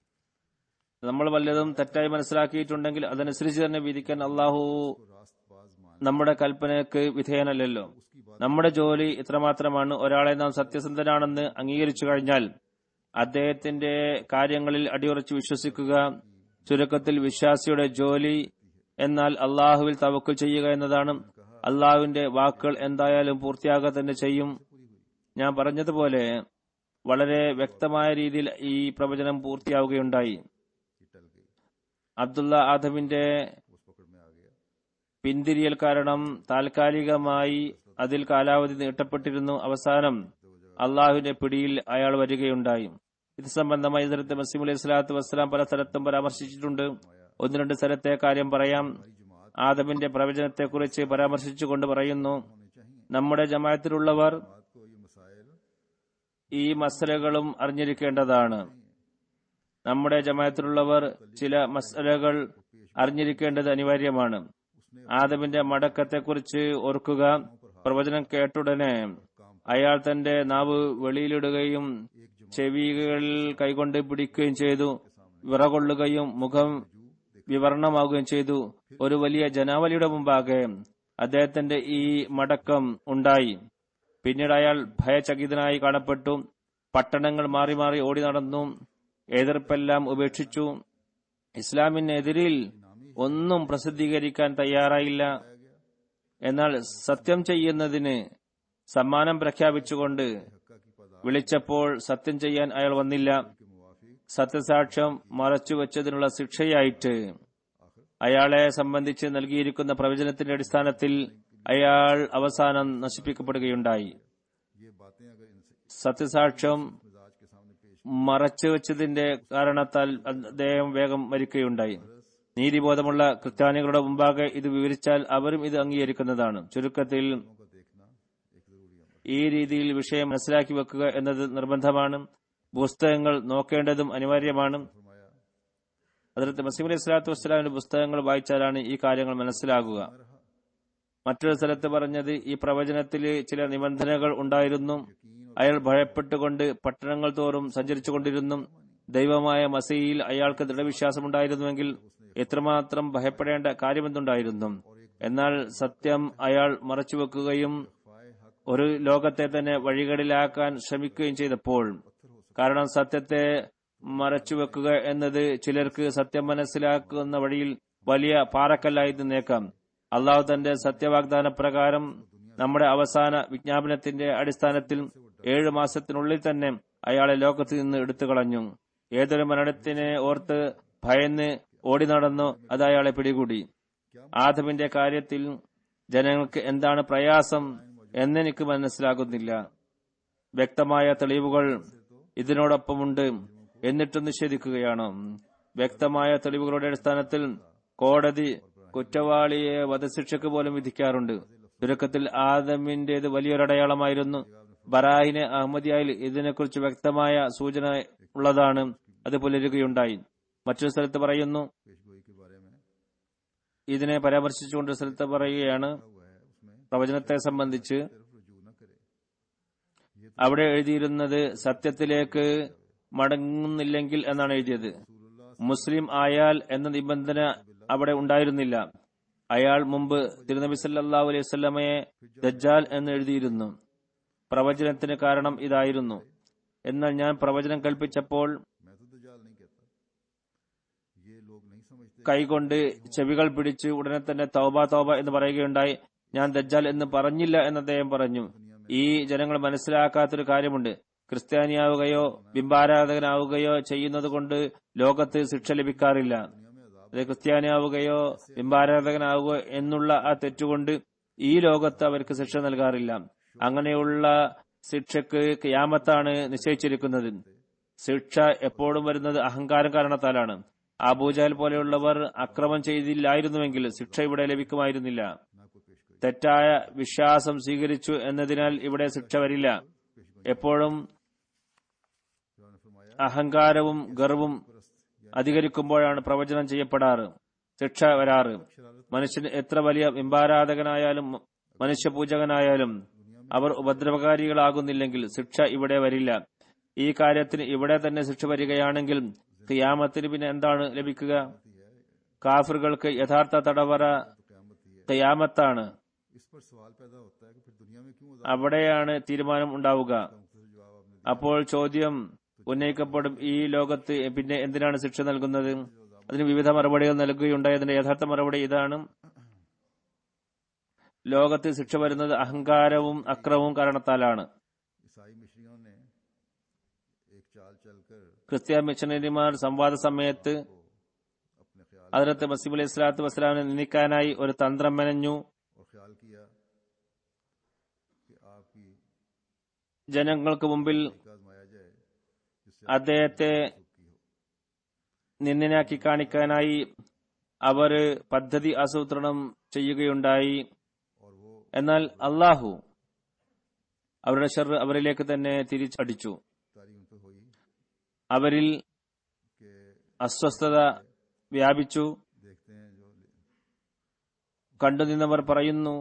നമ്മൾ വല്ലതും തെറ്റായി മനസ്സിലാക്കിയിട്ടുണ്ടെങ്കിൽ അതനുസരിച്ച് തന്നെ വിധിക്കാൻ അള്ളാഹു
तो रास्तबाज मान
നമ്മുടെ കൽപ്പനയ്ക്ക് വിധേയനല്ലല്ലോ നമ്മുടെ ജോലി ഇത്രമാത്രമാണ് ഒരാളെ നാം സത്യസന്ധനാണെന്ന് അംഗീകരിച്ചു കഴിഞ്ഞാൽ അദ്ദേഹത്തിന്റെ കാര്യങ്ങളിൽ അടിയുറച്ച് വിശ്വസിക്കുക ചുരുക്കത്തിൽ വിശ്വാസിയുടെ ജോലി എന്നാൽ അള്ളാഹുവിൽ തവക്കുൽ ചെയ്യുക എന്നതാണ് അള്ളാഹുവിന്റെ വാക്കുകൾ എന്തായാലും പൂർത്തിയാകുക തന്നെ ചെയ്യും ഞാൻ പറഞ്ഞതുപോലെ വളരെ വ്യക്തമായ രീതിയിൽ ഈ പ്രവചനം പൂർത്തിയാവുകയുണ്ടായി
कि टल गई
അബ്ദുള്ള ആദമിന്റെ
उस पकड़ में आ गया
പിന്തിരിയൽ കാരണം താൽക്കാലികമായി അതിൽ കാലാവധി നീട്ടപ്പെട്ടിരുന്നു അവസാനം അള്ളാഹുവിന്റെ പിടിയിൽ അയാൾ വരികയുണ്ടായി ഇത് സംബന്ധമായി ഇതിർത്ത് മസീം അലൈഹി സ്വലാത്തു വസ്സലാം പല സ്ഥലത്തും പരാമർശിച്ചിട്ടുണ്ട് ഒന്ന് രണ്ട് സ്ഥലത്തെ കാര്യം പറയാം ആദമിന്റെ പ്രവചനത്തെക്കുറിച്ച് പരാമർശിച്ചുകൊണ്ട് പറയുന്നു നമ്മുടെ ജമായത്തിലുള്ളവർ
बात को ये मसाइल
ഈ മസലകളും അറിഞ്ഞിരിക്കേണ്ടതാണ് നമ്മുടെ ജമായത്തിലുള്ളവർ ചില മസലകൾ അറിഞ്ഞിരിക്കേണ്ടത് അനിവാര്യമാണ് ആദമിന്റെ മടക്കത്തെക്കുറിച്ച് ഓർക്കുക പ്രവചനം കേട്ടുടനെ അയാൾ തന്റെ നാവ് വെളിയിലിടുകയും ചെവികൾ കൈകൊണ്ട് പിടിക്കുകയും ചെയ്തു വിറകൊള്ളുകയും മുഖം വിവരണമാവുകയും ചെയ്തു ഒരു വലിയ ജനാവലിയുടെ മുമ്പാകെ അദ്ദേഹത്തിന്റെ ഈ മടക്കം ഉണ്ടായി പിന്നീട് അയാൾ ഭയചകിതനായി കാണപ്പെട്ടു പട്ടണങ്ങൾ മാറി മാറി ഓടി നടന്നു എതിർപ്പെല്ലാം ഉപേക്ഷിച്ചു ഇസ്ലാമിനെതിരിൽ ഒന്നും പ്രസിദ്ധീകരിക്കാൻ തയ്യാറായില്ല എന്നാൽ സത്യം ചെയ്യുന്നതിന് സമ്മാനം പ്രഖ്യാപിച്ചുകൊണ്ട് വിളിച്ചപ്പോൾ സത്യം ചെയ്യാൻ അയാൾ വന്നില്ല സത്യസാക്ഷ്യം മറച്ചുവെച്ചതിനുള്ള ശിക്ഷയായിട്ട് അയാളെ സംബന്ധിച്ച് നൽകിയിരിക്കുന്ന പ്രവചനത്തിന്റെ അടിസ്ഥാനത്തിൽ അയാൾ അവസാനം നശിപ്പിക്കപ്പെടുകയുണ്ടായി
ये बातें अगर इनसे
സത്യസാക്ഷ്യം
मिजाज के सामने पेश
മറച്ചുവെച്ചതിന്റെ കാരണത്താൽ അദ്ദേഹം വേഗം മരിക്കുകയുണ്ടായി നീതിബോധമുള്ള ക്രിസ്ത്യാനികളുടെ മുമ്പാകെ ഇത് വിവരിച്ചാൽ അവരും ഇത് അംഗീകരിക്കുന്നതാണ് ചുരുക്കത്തിൽ
को देखना एक जरूरी अमल
ഈ രീതിയിൽ വിഷയം മനസ്സിലാക്കി വെക്കുക എന്നത് നിർബന്ധമാണ് പുസ്തകങ്ങൾ നോക്കേണ്ടതും അനിവാര്യമാണ്
फरमाया
അതിർത്ത് മസീം അലൈഹി സ്വലാത്തു വസ്സലാമിന്റെ പുസ്തകങ്ങൾ വായിച്ചാലാണ് ഈ കാര്യങ്ങൾ മനസ്സിലാകുക മറ്റൊരു സ്ഥലത്ത് പറഞ്ഞത് ഈ പ്രവചനത്തിൽ ചില നിബന്ധനകൾ ഉണ്ടായിരുന്നു അയാൾ ഭയപ്പെട്ടുകൊണ്ട് പട്ടണങ്ങൾ തോറും സഞ്ചരിച്ചുകൊണ്ടിരുന്നു ദൈവമായ മസീയിൽ അയാൾക്ക് ദൃഢവിശ്വാസമുണ്ടായിരുന്നുവെങ്കിൽ എത്രമാത്രം ഭയപ്പെടേണ്ട കാര്യമെന്തുണ്ടായിരുന്നു എന്നാൽ സത്യം അയാൾ മറച്ചുവെക്കുകയും ഒരു ലോകത്തെ തന്നെ വഴികളിലാക്കാൻ ശ്രമിക്കുകയും ചെയ്തപ്പോൾ കാരണം സത്യത്തെ മറച്ചുവെക്കുക എന്നത് ചിലർക്ക് സത്യം മനസ്സിലാക്കുന്ന വഴിയിൽ വലിയ പാറക്കല്ലായി നിന്നേക്കാം അള്ളാഹു തന്റെ സത്യവാഗ്ദാന പ്രകാരം നമ്മുടെ അവസാന വിജ്ഞാപനത്തിന്റെ അടിസ്ഥാനത്തിൽ ഏഴു മാസത്തിനുള്ളിൽ തന്നെ അയാളെ ലോകത്ത് നിന്ന് എടുത്തു കളഞ്ഞു ഏതൊരു മരണത്തിനെ ഓർത്ത് ഭയന്ന് ഓടി നടന്നു അത് അയാളെ പിടികൂടി ആദമിന്റെ കാര്യത്തിൽ ജനങ്ങൾക്ക് എന്താണ് പ്രയാസം എന്നെനിക്ക് മനസ്സിലാകുന്നില്ല വ്യക്തമായ തെളിവുകൾ ഇതിനോടൊപ്പമുണ്ട് എന്നിട്ടും നിഷേധിക്കുകയാണ് വ്യക്തമായ തെളിവുകളുടെ അടിസ്ഥാനത്തിൽ കോടതി കുറ്റവാളിയെ വധശിക്ഷയ്ക്ക് പോലും വിധിക്കാറുണ്ട് ചുരുക്കത്തിൽ ആദമിന്റേത് വലിയൊരടയാളമായിരുന്നു ബറാഹിനെ അഹമ്മദിയായിൽ ഇതിനെക്കുറിച്ച് വ്യക്തമായ സൂചന ഉള്ളതാണ് അത് പുലരുകയുണ്ടായി മറ്റൊരു സ്ഥലത്ത് പറയുന്നു
पेशगोई के बारे में
ഇതിനെ പരാമർശിച്ചുകൊണ്ട് ഒരു സ്ഥലത്ത് പറയുകയാണ്
हुआ है उसमें
പ്രവചനത്തെ സംബന്ധിച്ച്
तरफ रुजू न करे
അവിടെ എഴുതിയിരുന്നത് സത്യത്തിലേക്ക് മടങ്ങുന്നില്ലെങ്കിൽ എന്നാണ് എഴുതിയത് മുസ്ലിം ആയാൽ എന്ന നിബന്ധന അവിടെ ഉണ്ടായിരുന്നില്ല അയാൾ മുമ്പ് തിരുനബി സല്ലല്ലാഹു അലൈഹി വസല്ലമയെ ദജ്ജാൽ എന്ന് എഴുതിയിരുന്നു പ്രവചനത്തിന് കാരണം ഇതായിരുന്നു എന്നാൽ ഞാൻ പ്രവചനം കൽപ്പിച്ചപ്പോൾ
मैं तो दजाल नहीं कहता ये लोग नहीं समझते
കൈകൊണ്ട് ചെവികൾ പിടിച്ച് ഉടനെ തന്നെ തൗബ തൗബ എന്ന് പറയുകയുണ്ടായി ഞാൻ ദജ്ജാൽ എന്ന് പറഞ്ഞില്ല എന്ന് അദ്ദേഹം പറഞ്ഞു ഈ ജനങ്ങൾ മനസ്സിലാക്കാത്തൊരു കാര്യമുണ്ട് ക്രിസ്ത്യാനിയാവുകയോ ബിംബാരാധകനാവുകയോ ചെയ്യുന്നത് കൊണ്ട് ലോകത്ത് ശിക്ഷ ലഭിക്കാറില്ല അത് ക്രിസ്ത്യാനിയാവുകയോ ബിംബാരാധകനാവുകയോ എന്നുള്ള ആ തെറ്റുകൊണ്ട് ഈ ലോകത്ത് അവർക്ക് ശിക്ഷ നൽകാറില്ല അങ്ങനെയുള്ള ശിക്ഷക്ക് യാമത്താണ് നിശ്ചയിച്ചിരിക്കുന്നത് ശിക്ഷ എപ്പോഴും വരുന്നത് അഹങ്കാരം കാരണത്താലാണ് അബൂജഹൽ പോലെയുള്ളവർ അക്രമം ചെയ്തില്ലായിരുന്നുവെങ്കിൽ ശിക്ഷ ഇവിടെ ലഭിക്കുമായിരുന്നില്ല
ना कोई पेशगोई
തെറ്റായ വിശ്വാസം സ്വീകരിച്ചു എന്നതിനാൽ ഇവിടെ ശിക്ഷ വരില്ല എപ്പോഴും
खुदा ने फरमाया
അഹങ്കാരവും ഗർവും അധികരിക്കുമ്പോഴാണ് പ്രവചനം ചെയ്യപ്പെടാറ് ശിക്ഷ വരാറ് മനുഷ്യൻ എത്ര വലിയ ബിംബാരാധകനായാലും മനുഷ്യപൂജകനായാലും അവർ ഉപദ്രവകാരികളാകുന്നില്ലെങ്കിൽ ശിക്ഷ ഇവിടെ വരില്ല ഈ കാര്യത്തിന് ഇവിടെ തന്നെ ശിക്ഷ വരികയാണെങ്കിൽ ഖിയാമത്തിന് പിന്നെ എന്താണ് ലഭിക്കുക കാഫറുകൾക്ക് യഥാർത്ഥ തടവറ ഖിയാമത്താണ്
इस पर सवाल पैदा होता है कि फिर दुनिया में क्यों
അവിടെയാണ് തീരുമാനം ഉണ്ടാവുക
मुख्तसर जवाब आपने
അപ്പോൾ ചോദ്യം ഉന്നയിക്കപ്പെടും ഈ ലോകത്ത് പിന്നെ എന്തിനാണ് ശിക്ഷ നൽകുന്നത് അതിന് വിവിധ മറുപടികൾ നൽകുകയുണ്ടായി അതിന്റെ യഥാർത്ഥ മറുപടി ഇതാണ് ലോകത്ത് ശിക്ഷ വരുന്നത് അഹങ്കാരവും അക്രമവും കാരണത്താലാണ്
ईसाई मिशरियों ने एक चाल चलकर
ക്രിസ്ത്യ മിഷണറിമാർ സംവാദ സമയത്ത്
अपने ख्याल
അതിർത്ത് മസീബ് അലൈഹി സ്വലാത്തു വസ്സലാമിനെ നിന്ദിക്കാനായി ഒരു തന്ത്രം മെനഞ്ഞു
और ख्याल किया कि आपकी
ജനങ്ങൾക്ക് മുമ്പിൽ
का आजमाया जाए जिससे
അദ്ദേഹത്തെ
की हो
നിന്ദിനാക്കി കാണിക്കാനായി അവർ പദ്ധതി ആസൂത്രണം ചെയ്യുകയുണ്ടായി
और वो
എന്നാൽ അള്ളാഹു അവരുടെ ഷർ അവരിലേക്ക് തന്നെ തിരിച്ചടിച്ചു
तारी उन पर हुई
അവരിൽ
कि
അസ്വസ്ഥത വ്യാപിച്ചു
देखते हैं जो
കണ്ടുനിന്നവർ പറയുന്നു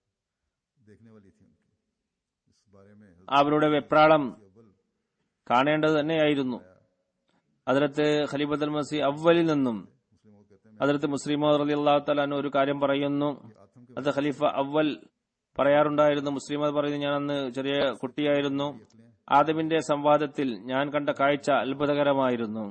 देखने वाली थी उनकी इस बारे में
അവരുടെ വെപ്രാളം
अव्वल
കാണേണ്ടത് തന്നെയായിരുന്നു അതിലത്ത് ഖലീഫത്തുൽ മസി അവലിൽ നിന്നും
मुस्लिमों को कहते हैं
അതിലത്ത് മുസ്ലിമോ റലി അള്ളാഹു തലാൻ ഒരു കാര്യം പറയുന്നു
आत्म के
അത് ഖലീഫ അവൽ പറയാറുണ്ടായിരുന്നു മുസ്ലിം അത് പറയുന്നു ഞാൻ അന്ന് ചെറിയ കുട്ടിയായിരുന്നു ആദമിന്റെ സംവാദത്തിൽ ഞാൻ കണ്ട കാഴ്ച അത്ഭുതകരമായിരുന്നു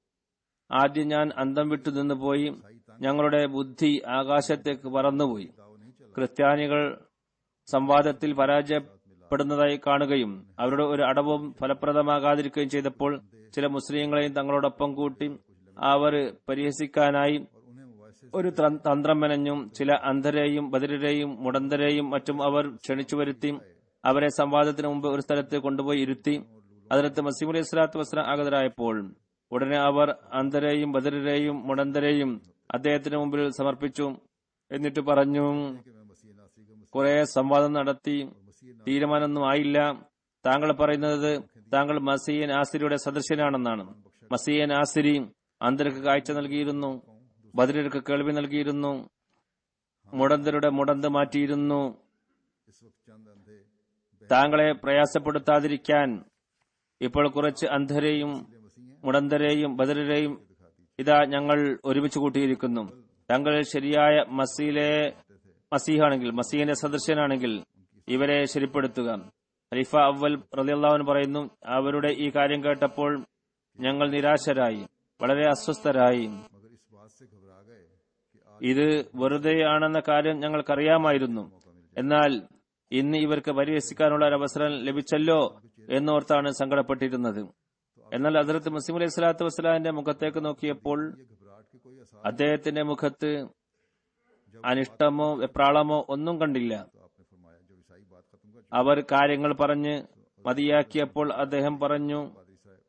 ആദ്യം ഞാൻ അന്തം വിട്ടു നിന്ന് പോയി ഞങ്ങളുടെ ബുദ്ധി ആകാശത്തേക്ക് പറന്നുപോയി ക്രിസ്ത്യാനികൾ സംവാദത്തിൽ പരാജയപ്പെടുന്നതായി കാണുകയും അവരുടെ ഒരു അടവും ഫലപ്രദമാകാതിരിക്കുകയും ചെയ്തപ്പോൾ ചില മുസ്ലിങ്ങളെയും തങ്ങളോടൊപ്പം കൂട്ടി അവർ പരിഹസിക്കാനായി
उन्हें मुबासे
ഒരു ത്ര- തന്ത്രം മെനഞ്ഞും ചില അന്ധരെയും ബദിരരെയും മുടന്തരെയും മറ്റും അവർ ക്ഷണിച്ചു വരുത്തി അവരെ സംവാദത്തിന് മുമ്പ് ഒരു സ്ഥലത്ത് കൊണ്ടുപോയി ഇരുത്തി അതിനകത്ത് മസീം അലൈഹി സ്വലാത്തു വസ്ലാം ആഗതരായപ്പോൾ ഉടനെ അവർ അന്ധരെയും ബദിരരെയും മുടന്തരെയും അദ്ദേഹത്തിന് മുമ്പിൽ സമർപ്പിച്ചു എന്നിട്ട് പറഞ്ഞു
कि मैं मसीह नासी का मसीह
കുറെ സംവാദം നടത്തി
मसीह ना
തീരുമാനമൊന്നും ആയില്ല താങ്കൾ പറയുന്നത് താങ്കൾ മസീൻ ആസിരിയുടെ സദൃശ്യനാണെന്നാണ് മസീൻ ആസിരി അന്തർക്ക് കാഴ്ച നൽകിയിരുന്നു ബദരർക്ക് കേൾവി നൽകിയിരുന്നു മുടന്തരുടെ മുടന്ത് മാറ്റിയിരുന്നു
इस वक्त चंद अंधे
താങ്കളെ പ്രയാസപ്പെടുത്താതിരിക്കാൻ ഇപ്പോൾ കുറച്ച് അന്ധരെയും മുടന്തരെയും ബദരരെയും ഇതാ ഞങ്ങൾ ഒരുമിച്ച് കൂട്ടിയിരിക്കുന്നു താങ്കൾ ശരിയായ മസീലെ മസീഹാണെങ്കിൽ മസീഹിന്റെ സദൃശ്യനാണെങ്കിൽ ഇവരെ ശരിപ്പെടുത്തുക ഖലീഫ അവൽ റലിയല്ലാവൻ പറയുന്നു അവരുടെ ഈ കാര്യം കേട്ടപ്പോൾ ഞങ്ങൾ നിരാശരായി വളരെ അസ്വസ്ഥരായി
मगर इस बात से घबरा गए कि आज
ഇത് വെറുതെയാണെന്ന കാര്യം ഞങ്ങൾക്കറിയാമായിരുന്നു എന്നാൽ ഇന്ന് ഇവർക്ക് പരിഹസിക്കാനുള്ള ഒരു അവസരം ലഭിച്ചല്ലോ എന്നോർത്താണ് സങ്കടപ്പെട്ടിരുന്നത് എന്നാൽ അതിർത്ത് മസീം അലൈഹി സ്വലാത്തു വസ്സലാമിന്റെ മുഖത്തേക്ക് നോക്കിയപ്പോൾ
ये घबराहट के कोई आसार
അദ്ദേഹത്തിന്റെ മുഖത്ത് അനിഷ്ടമോ വെപ്രാളമോ ഒന്നും കണ്ടില്ല
तो आपने फरमाया जब ईसाई बात खत्म कर
അവർ കാര്യങ്ങൾ പറഞ്ഞ് മതിയാക്കിയപ്പോൾ അദ്ദേഹം പറഞ്ഞു
पादरी साहब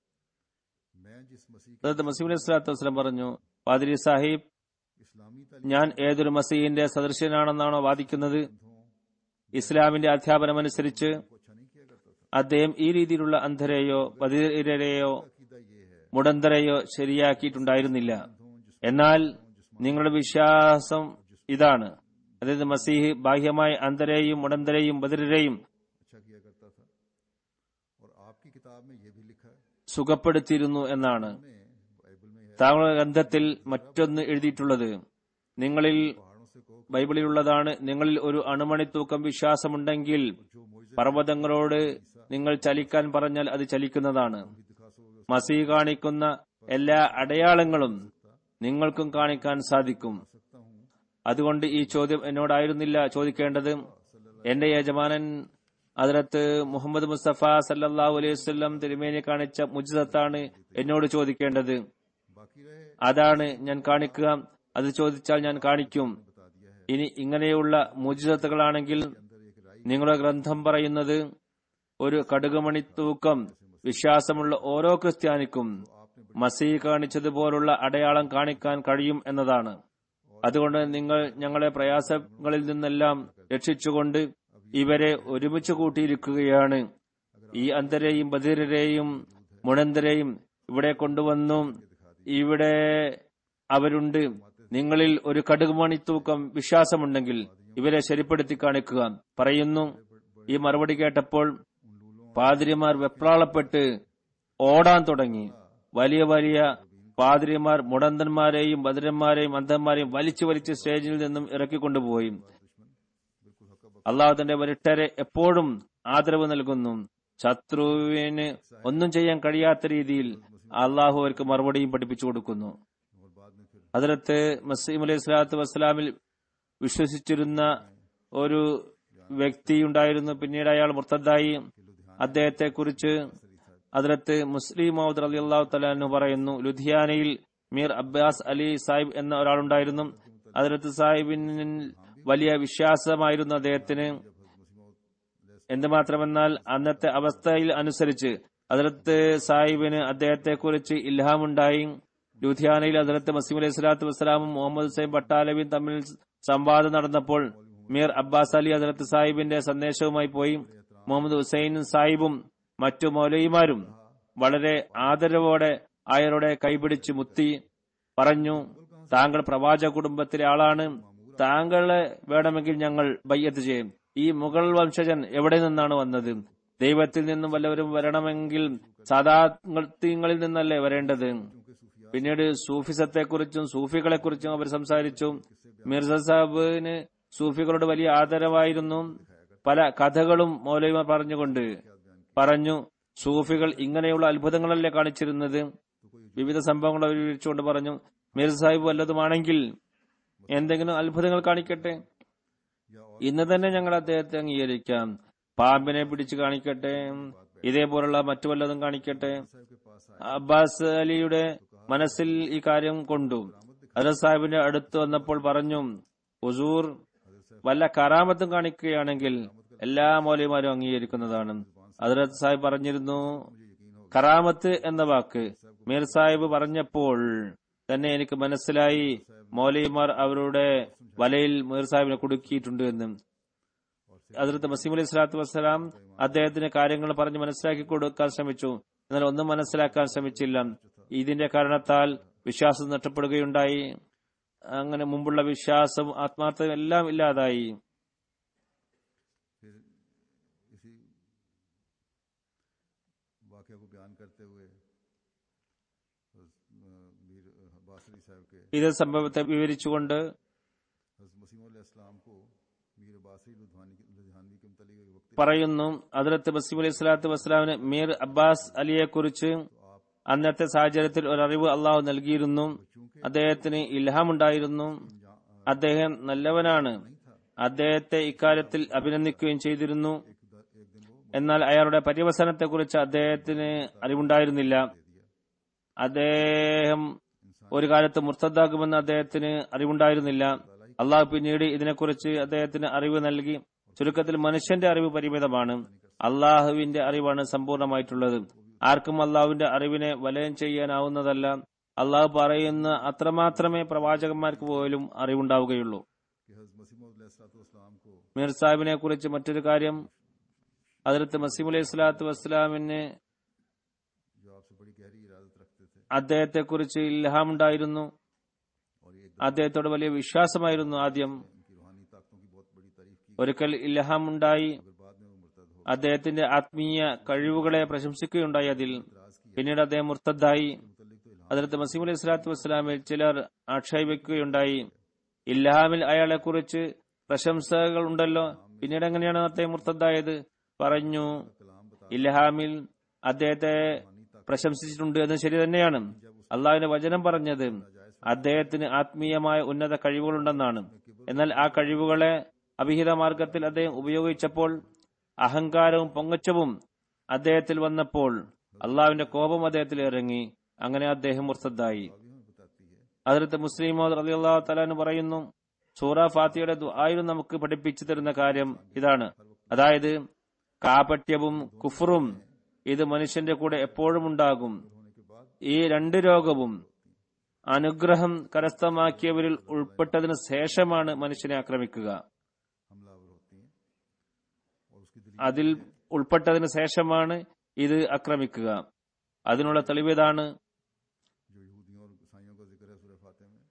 मैं जिस मसीह के
ഹസ്രത്ത് മസീം അലൈഹി സ്വലാത്തു വസ്സലാം പറഞ്ഞു പാതിരി സാഹിബ്
इस्लामी
ഞാൻ ഏതൊരു മസീഹിന്റെ സദൃശ്യനാണെന്നാണോ വാദിക്കുന്നത്
तालीमों
ഇസ്ലാമിന്റെ അധ്യാപനമനുസരിച്ച്
को अच्छा नहीं किया करता था
അദ്ദേഹം ഈ രീതിയിലുള്ള അന്ധരെയോ ബധിരരെയോ
अकीदा ये है
മുടന്തരെയോ ശരിയാക്കിയിട്ടുണ്ടായിരുന്നില്ല
अंधों जिस
എന്നാൽ നിങ്ങളുടെ വിശ്വാസം ഇതാണ് അതായത് മസീഹ് ബാഹ്യമായി അന്ധരെയും മുടന്തരെയും ബദിരരെയും
अच्छा किया करता था और आपकी किताब में ये भी लिखा है
സുഖപ്പെടുത്തിയിരുന്നു എന്നാണ്
में बाइबल में है
താങ്കളുടെ ഗ്രന്ഥത്തിൽ മറ്റൊന്ന് എഴുതിയിട്ടുള്ളത് നിങ്ങളിൽ
पहाड़ों से कहो
ബൈബിളിലുള്ളതാണ് നിങ്ങളിൽ ഒരു അണുമണി തൂക്കം വിശ്വാസമുണ്ടെങ്കിൽ
जो मोइजे
പർവ്വതങ്ങളോട് നിങ്ങൾ ചലിക്കാൻ പറഞ്ഞാൽ അത് ചലിക്കുന്നതാണ്
भी दिखा सकोगे
മസീഹ് കാണിക്കുന്ന എല്ലാ അടയാളങ്ങളും നിങ്ങൾക്കും കാണിക്കാൻ സാധിക്കും
सकता हूँ
അതുകൊണ്ട് ഈ ചോദ്യം എന്നോടായിരുന്നില്ല ചോദിക്കേണ്ടത് എന്റെ യജമാനൻ അതിനകത്ത് മുഹമ്മദ് മുസ്തഫ സല്ലല്ലാഹു അലൈഹി വസല്ലം തിരുമേനി കാണിച്ച മുജിസത്താണ് എന്നോട് ചോദിക്കേണ്ടത്
बाकी रहे
അതാണ് ഞാൻ കാണിക്കുക അത് ചോദിച്ചാൽ ഞാൻ കാണിക്കും
बता दिया है
ഇനി ഇങ്ങനെയുള്ള മുജിസത്തുകളാണെങ്കിൽ
अंदर एक राई
നിങ്ങളുടെ ഗ്രന്ഥം പറയുന്നത് ഒരു കടുകുമണി തൂക്കം വിശ്വാസമുള്ള ഓരോ ക്രിസ്ത്യാനിക്കും മസീ കാണിച്ചതുപോലുള്ള അടയാളം കാണിക്കാൻ കഴിയും എന്നതാണ് അതുകൊണ്ട് നിങ്ങൾ ഞങ്ങളെ പ്രയാസങ്ങളിൽ നിന്നെല്ലാം രക്ഷിച്ചുകൊണ്ട് ഇവരെ ഒരുമിച്ച് കൂട്ടിയിരിക്കുകയാണ് ഈ അന്തരെയും ബധിരരെയും മുണന്തരെയും ഇവിടെ കൊണ്ടുവന്നു ഇവിടെ അവരുണ്ട് നിങ്ങളിൽ ഒരു കടുകുമണി തൂക്കം വിശ്വാസമുണ്ടെങ്കിൽ ഇവരെ ശരിപ്പെടുത്തി കാണിക്കുക പറയുന്നു ഈ മറുപടി കേട്ടപ്പോൾ പാതിരിമാർ വെപ്രാളപ്പെട്ട് ഓടാൻ തുടങ്ങി വലിയ വലിയ പാതിരിമാർ മുടന്തന്മാരെയും ബദിരന്മാരെയും അന്ധന്മാരെയും വലിച്ചു വലിച്ച് സ്റ്റേജിൽ നിന്നും ഇറക്കിക്കൊണ്ടുപോയി അള്ളാഹു തന്റെ വരിട്ടരെ എപ്പോഴും ആദരവ് നൽകുന്നു ശത്രുവിന് ഒന്നും ചെയ്യാൻ കഴിയാത്ത രീതിയിൽ അള്ളാഹു അവർക്ക് മറുപടിയും പഠിപ്പിച്ചു കൊടുക്കുന്നു
और बाद में फिर
അതിലത്ത് മസീം അലൈഹി സ്വലാത്തു വസ്സലാമിൽ വിശ്വസിച്ചിരുന്ന ഒരു വ്യക്തി ഉണ്ടായിരുന്നു പിന്നീട് അയാൾ മുർത്തദ്ദായി അദ്ദേഹത്തെ കുറിച്ച് അതിലത്ത് മുസ്ലിം മൗദ് അലി അള്ളാഹു തലാന്നു പറയുന്നു ലുധിയാനയിൽ മീർ അബ്ബാസ് അലി സാഹിബ് എന്ന ഒരാളുണ്ടായിരുന്നു അതിലത്ത് സാഹിബിന് വലിയ വിശ്വാസമായിരുന്നു അദ്ദേഹത്തിന് എന്തുമാത്രമെന്നാൽ അന്നത്തെ അവസ്ഥയിൽ അനുസരിച്ച് അതിലത്ത് സാഹിബിന് അദ്ദേഹത്തെ കുറിച്ച് ഇൽഹാമുണ്ടായി ലൂധിയാനയിൽ അതിലത്ത് മസീം അലൈഹി സ്വലാത്തു വസ്സലാമും മുഹമ്മദ് ഹുസൈൻ പട്ടാലവിയും തമ്മിൽ സംവാദം നടന്നപ്പോൾ മീർ അബ്ബാസ് അലി അതിലത്ത് സാഹിബിന്റെ സന്ദേശവുമായി പോയി മുഹമ്മദ് ഹുസൈൻ സാഹിബും മറ്റു മൗലയിമാരും വളരെ ആദരവോടെ അയാളുടെ കൈപിടിച്ച് മുത്തി പറഞ്ഞു താങ്കൾ പ്രവാചക കുടുംബത്തിലെ ആളാണ് താങ്കളെ വേണമെങ്കിൽ ഞങ്ങൾ ബയ്യത്ത് ചെയ്യും ഈ മുഗൾ വംശജൻ എവിടെ നിന്നാണ് വന്നത് ദൈവത്തിൽ നിന്നും വല്ലവരും വരണമെങ്കിൽ സാധാങ്ങളിൽ നിന്നല്ലേ വരേണ്ടത് പിന്നീട് സൂഫിസത്തെ കുറിച്ചും സൂഫികളെ കുറിച്ചും അവർ സംസാരിച്ചു മിർസ സാഹിബിന് സൂഫികളോട് വലിയ ആദരവായിരുന്നു പല കഥകളും മൗലവിമാർ പറഞ്ഞുകൊണ്ട് പറഞ്ഞു സൂഫികൾ ഇങ്ങനെയുള്ള അത്ഭുതങ്ങളല്ലേ കാണിച്ചിരുന്നത് വിവിധ സംഭവങ്ങൾ അവർ വിവരിച്ചുകൊണ്ട് പറഞ്ഞു മിർ സാഹിബ് വല്ലതുമാണെങ്കിൽ എന്തെങ്കിലും അത്ഭുതങ്ങൾ കാണിക്കട്ടെ ഇന്ന് തന്നെ ഞങ്ങൾ അദ്ദേഹത്തെ അംഗീകരിക്കാം പാമ്പിനെ പിടിച്ച് കാണിക്കട്ടെ ഇതേപോലുള്ള മറ്റു വല്ലതും കാണിക്കട്ടെ അബ്ബാസ് അലിയുടെ മനസ്സിൽ ഈ കാര്യം കൊണ്ടു ഹജറത് സാഹിബിന്റെ അടുത്ത് വന്നപ്പോൾ പറഞ്ഞു ഹുസൂർ വല്ല കറാമത്തും കാണിക്കുകയാണെങ്കിൽ എല്ലാ മൗലിമാരും അംഗീകരിക്കുന്നതാണ് ഹജറത് സാഹിബ് പറഞ്ഞിരുന്നു കറാമത്ത് എന്ന വാക്ക് മീർ സാഹിബ് പറഞ്ഞപ്പോൾ തന്നെ എനിക്ക് മനസ്സിലായി മൗലൈമാർ അവരുടെ വലയിൽ മീർ സാഹിബിനെ കുടുക്കിയിട്ടുണ്ട് എന്ന് അതിർത്ത് മസീം അലൈഹി സ്വലാത്തു വസ്സലാം അദ്ദേഹത്തിന് കാര്യങ്ങൾ പറഞ്ഞ് മനസ്സിലാക്കി കൊടുക്കാൻ ശ്രമിച്ചു എന്നാൽ ഒന്നും മനസ്സിലാക്കാൻ ശ്രമിച്ചില്ല ഇതിന്റെ കാരണത്താൽ വിശ്വാസം നഷ്ടപ്പെടുകയുണ്ടായി അങ്ങനെ മുമ്പുള്ള വിശ്വാസം ആത്മാർത്ഥം എല്ലാം ഇല്ലാതായി
फिर इसी वाक्य को बयान करते हुए हज़रत, अ, मीर अब्बास अली साहब के
ഇത് സംഭവത്തെ വിവരിച്ചുകൊണ്ട്
हज़रत मसीम इस्लाम को मीर अब्बास अली लुधियानी लुधियानवी के मुतलिक एक वक्त
പറയുന്നു അതിർത്ത് മസീം അലൈഹി സ്വലാത്തു വസ്സലാമിന് മീർ അബ്ബാസ് അലിയെ കുറിച്ച് അന്നത്തെ സാഹചര്യത്തിൽ ഒരറിവ് അള്ളാഹു നൽകിയിരുന്നു അദ്ദേഹത്തിന് ഇൽഹാമുണ്ടായിരുന്നു അദ്ദേഹം നല്ലവനാണ് അദ്ദേഹത്തെ ഇക്കാര്യത്തിൽ അഭിനന്ദിക്കുകയും ചെയ്തിരുന്നു എന്നാൽ അയാളുടെ പര്യവസനത്തെക്കുറിച്ച് അദ്ദേഹത്തിന് അറിവുണ്ടായിരുന്നില്ല അദ്ദേഹം ഒരു കാലത്ത് മുർത്തദ്ദാകുമെന്ന് അദ്ദേഹത്തിന് അറിവുണ്ടായിരുന്നില്ല അള്ളാഹു പിന്നീട് ഇതിനെക്കുറിച്ച് അദ്ദേഹത്തിന് അറിവ് നൽകി ചുരുക്കത്തിൽ മനുഷ്യന്റെ അറിവ് പരിമിതമാണ് അള്ളാഹുവിന്റെ അറിവാണ് സമ്പൂർണമായിട്ടുള്ളത് ആർക്കും അള്ളാഹുവിന്റെ അറിവിനെ വലയം ചെയ്യാനാവുന്നതല്ല അള്ളാഹു പറയുന്ന അത്രമാത്രമേ പ്രവാചകന്മാർക്ക് പോലും അറിവുണ്ടാവുകയുള്ളൂ
कि हज़रत मसीह मसीम को
മീർ സാഹിബിനെ കുറിച്ച് മറ്റൊരു കാര്യം അതിർത്ത് മസീം അലൈഹി സ്വലാത്തു വസ്സലാമിന്
जो आपसे बड़ी गहरी इरादत रखते थे
അദ്ദേഹത്തെ കുറിച്ച് ഇൽഹാം ഉണ്ടായിരുന്നു
और ये एक
അദ്ദേഹത്തോട് വലിയ വിശ്വാസമായിരുന്നു ആദ്യം
उनकी रूहानी ताकतों की बहुत बड़ी तारीफ की
ഒരിക്കൽ ഇൽഹാം ഉണ്ടായി
मगर बाद में वो मुर्तद हो
അദ്ദേഹത്തിന്റെ ആത്മീയ കഴിവുകളെ പ്രശംസിക്കുകയുണ്ടായി അതിൽ
इतराज किया
പിന്നീട് അദ്ദേഹം മുർത്തദ്ദായി
मुतलिक तो इल्हाम
അതിർത്ത് മസീം അലൈഹി സ്വലാത്തു വസ്സലാമിൽ ചിലർ ആക്ഷേപിക്കുകയുണ്ടായി ഇൽഹാമിൽ അയാളെ കുറിച്ച് പ്രശംസകൾ ഉണ്ടല്ലോ പിന്നീട് എങ്ങനെയാണ് അദ്ദേഹം മുർത്തദ്ദായത് പറഞ്ഞു
कलाम बता
ഇൽഹാമിൽ അദ്ദേഹത്തെ പ്രശംസിച്ചിട്ടുണ്ട് എന്ന് ശരി തന്നെയാണ് അള്ളാഹുവിന്റെ വചനം പറഞ്ഞത് അദ്ദേഹത്തിന് ആത്മീയമായ ഉന്നത കഴിവുകളുണ്ടെന്നാണ് എന്നാൽ ആ കഴിവുകളെ അഭിഹിത മാർഗത്തിൽ അദ്ദേഹം ഉപയോഗിച്ചപ്പോൾ അഹങ്കാരവും പൊങ്ങച്ചവും അദ്ദേഹത്തിൽ വന്നപ്പോൾ അള്ളാഹുവിന്റെ കോപം അദ്ദേഹത്തിൽ ഇറങ്ങി അങ്ങനെ അദ്ദേഹം മുർത്തദ്ദായി
भी हमें बताती है
അതിർത്ത് മുസ്ലിമോ റളിയല്ലാഹു തലാന്ന് പറയുന്നു സൂറ ഫാത്തിയുടെ ദുആയിലും നമുക്ക് പഠിപ്പിച്ചു തരുന്ന കാര്യം ഇതാണ് അതായത് കാപട്യവും കുഫറും ഇത് മനുഷ്യന്റെ കൂടെ എപ്പോഴും ഉണ്ടാകും
होने के बाद
ഈ രണ്ട് രോഗവും അനുഗ്രഹം കരസ്ഥമാക്കിയവരിൽ ഉൾപ്പെട്ടതിന് ശേഷമാണ് മനുഷ്യനെ ആക്രമിക്കുക
हमलावर होती हैं और उसकी दिली
അതിൽ ഉൾപ്പെട്ടതിന് ശേഷമാണ് ഇത് ആക്രമിക്കുക അതിനുള്ള തെളിവിതാണ്
जो यहूदियों और ईसाइयों का जिक्र है सूरह फातिहा में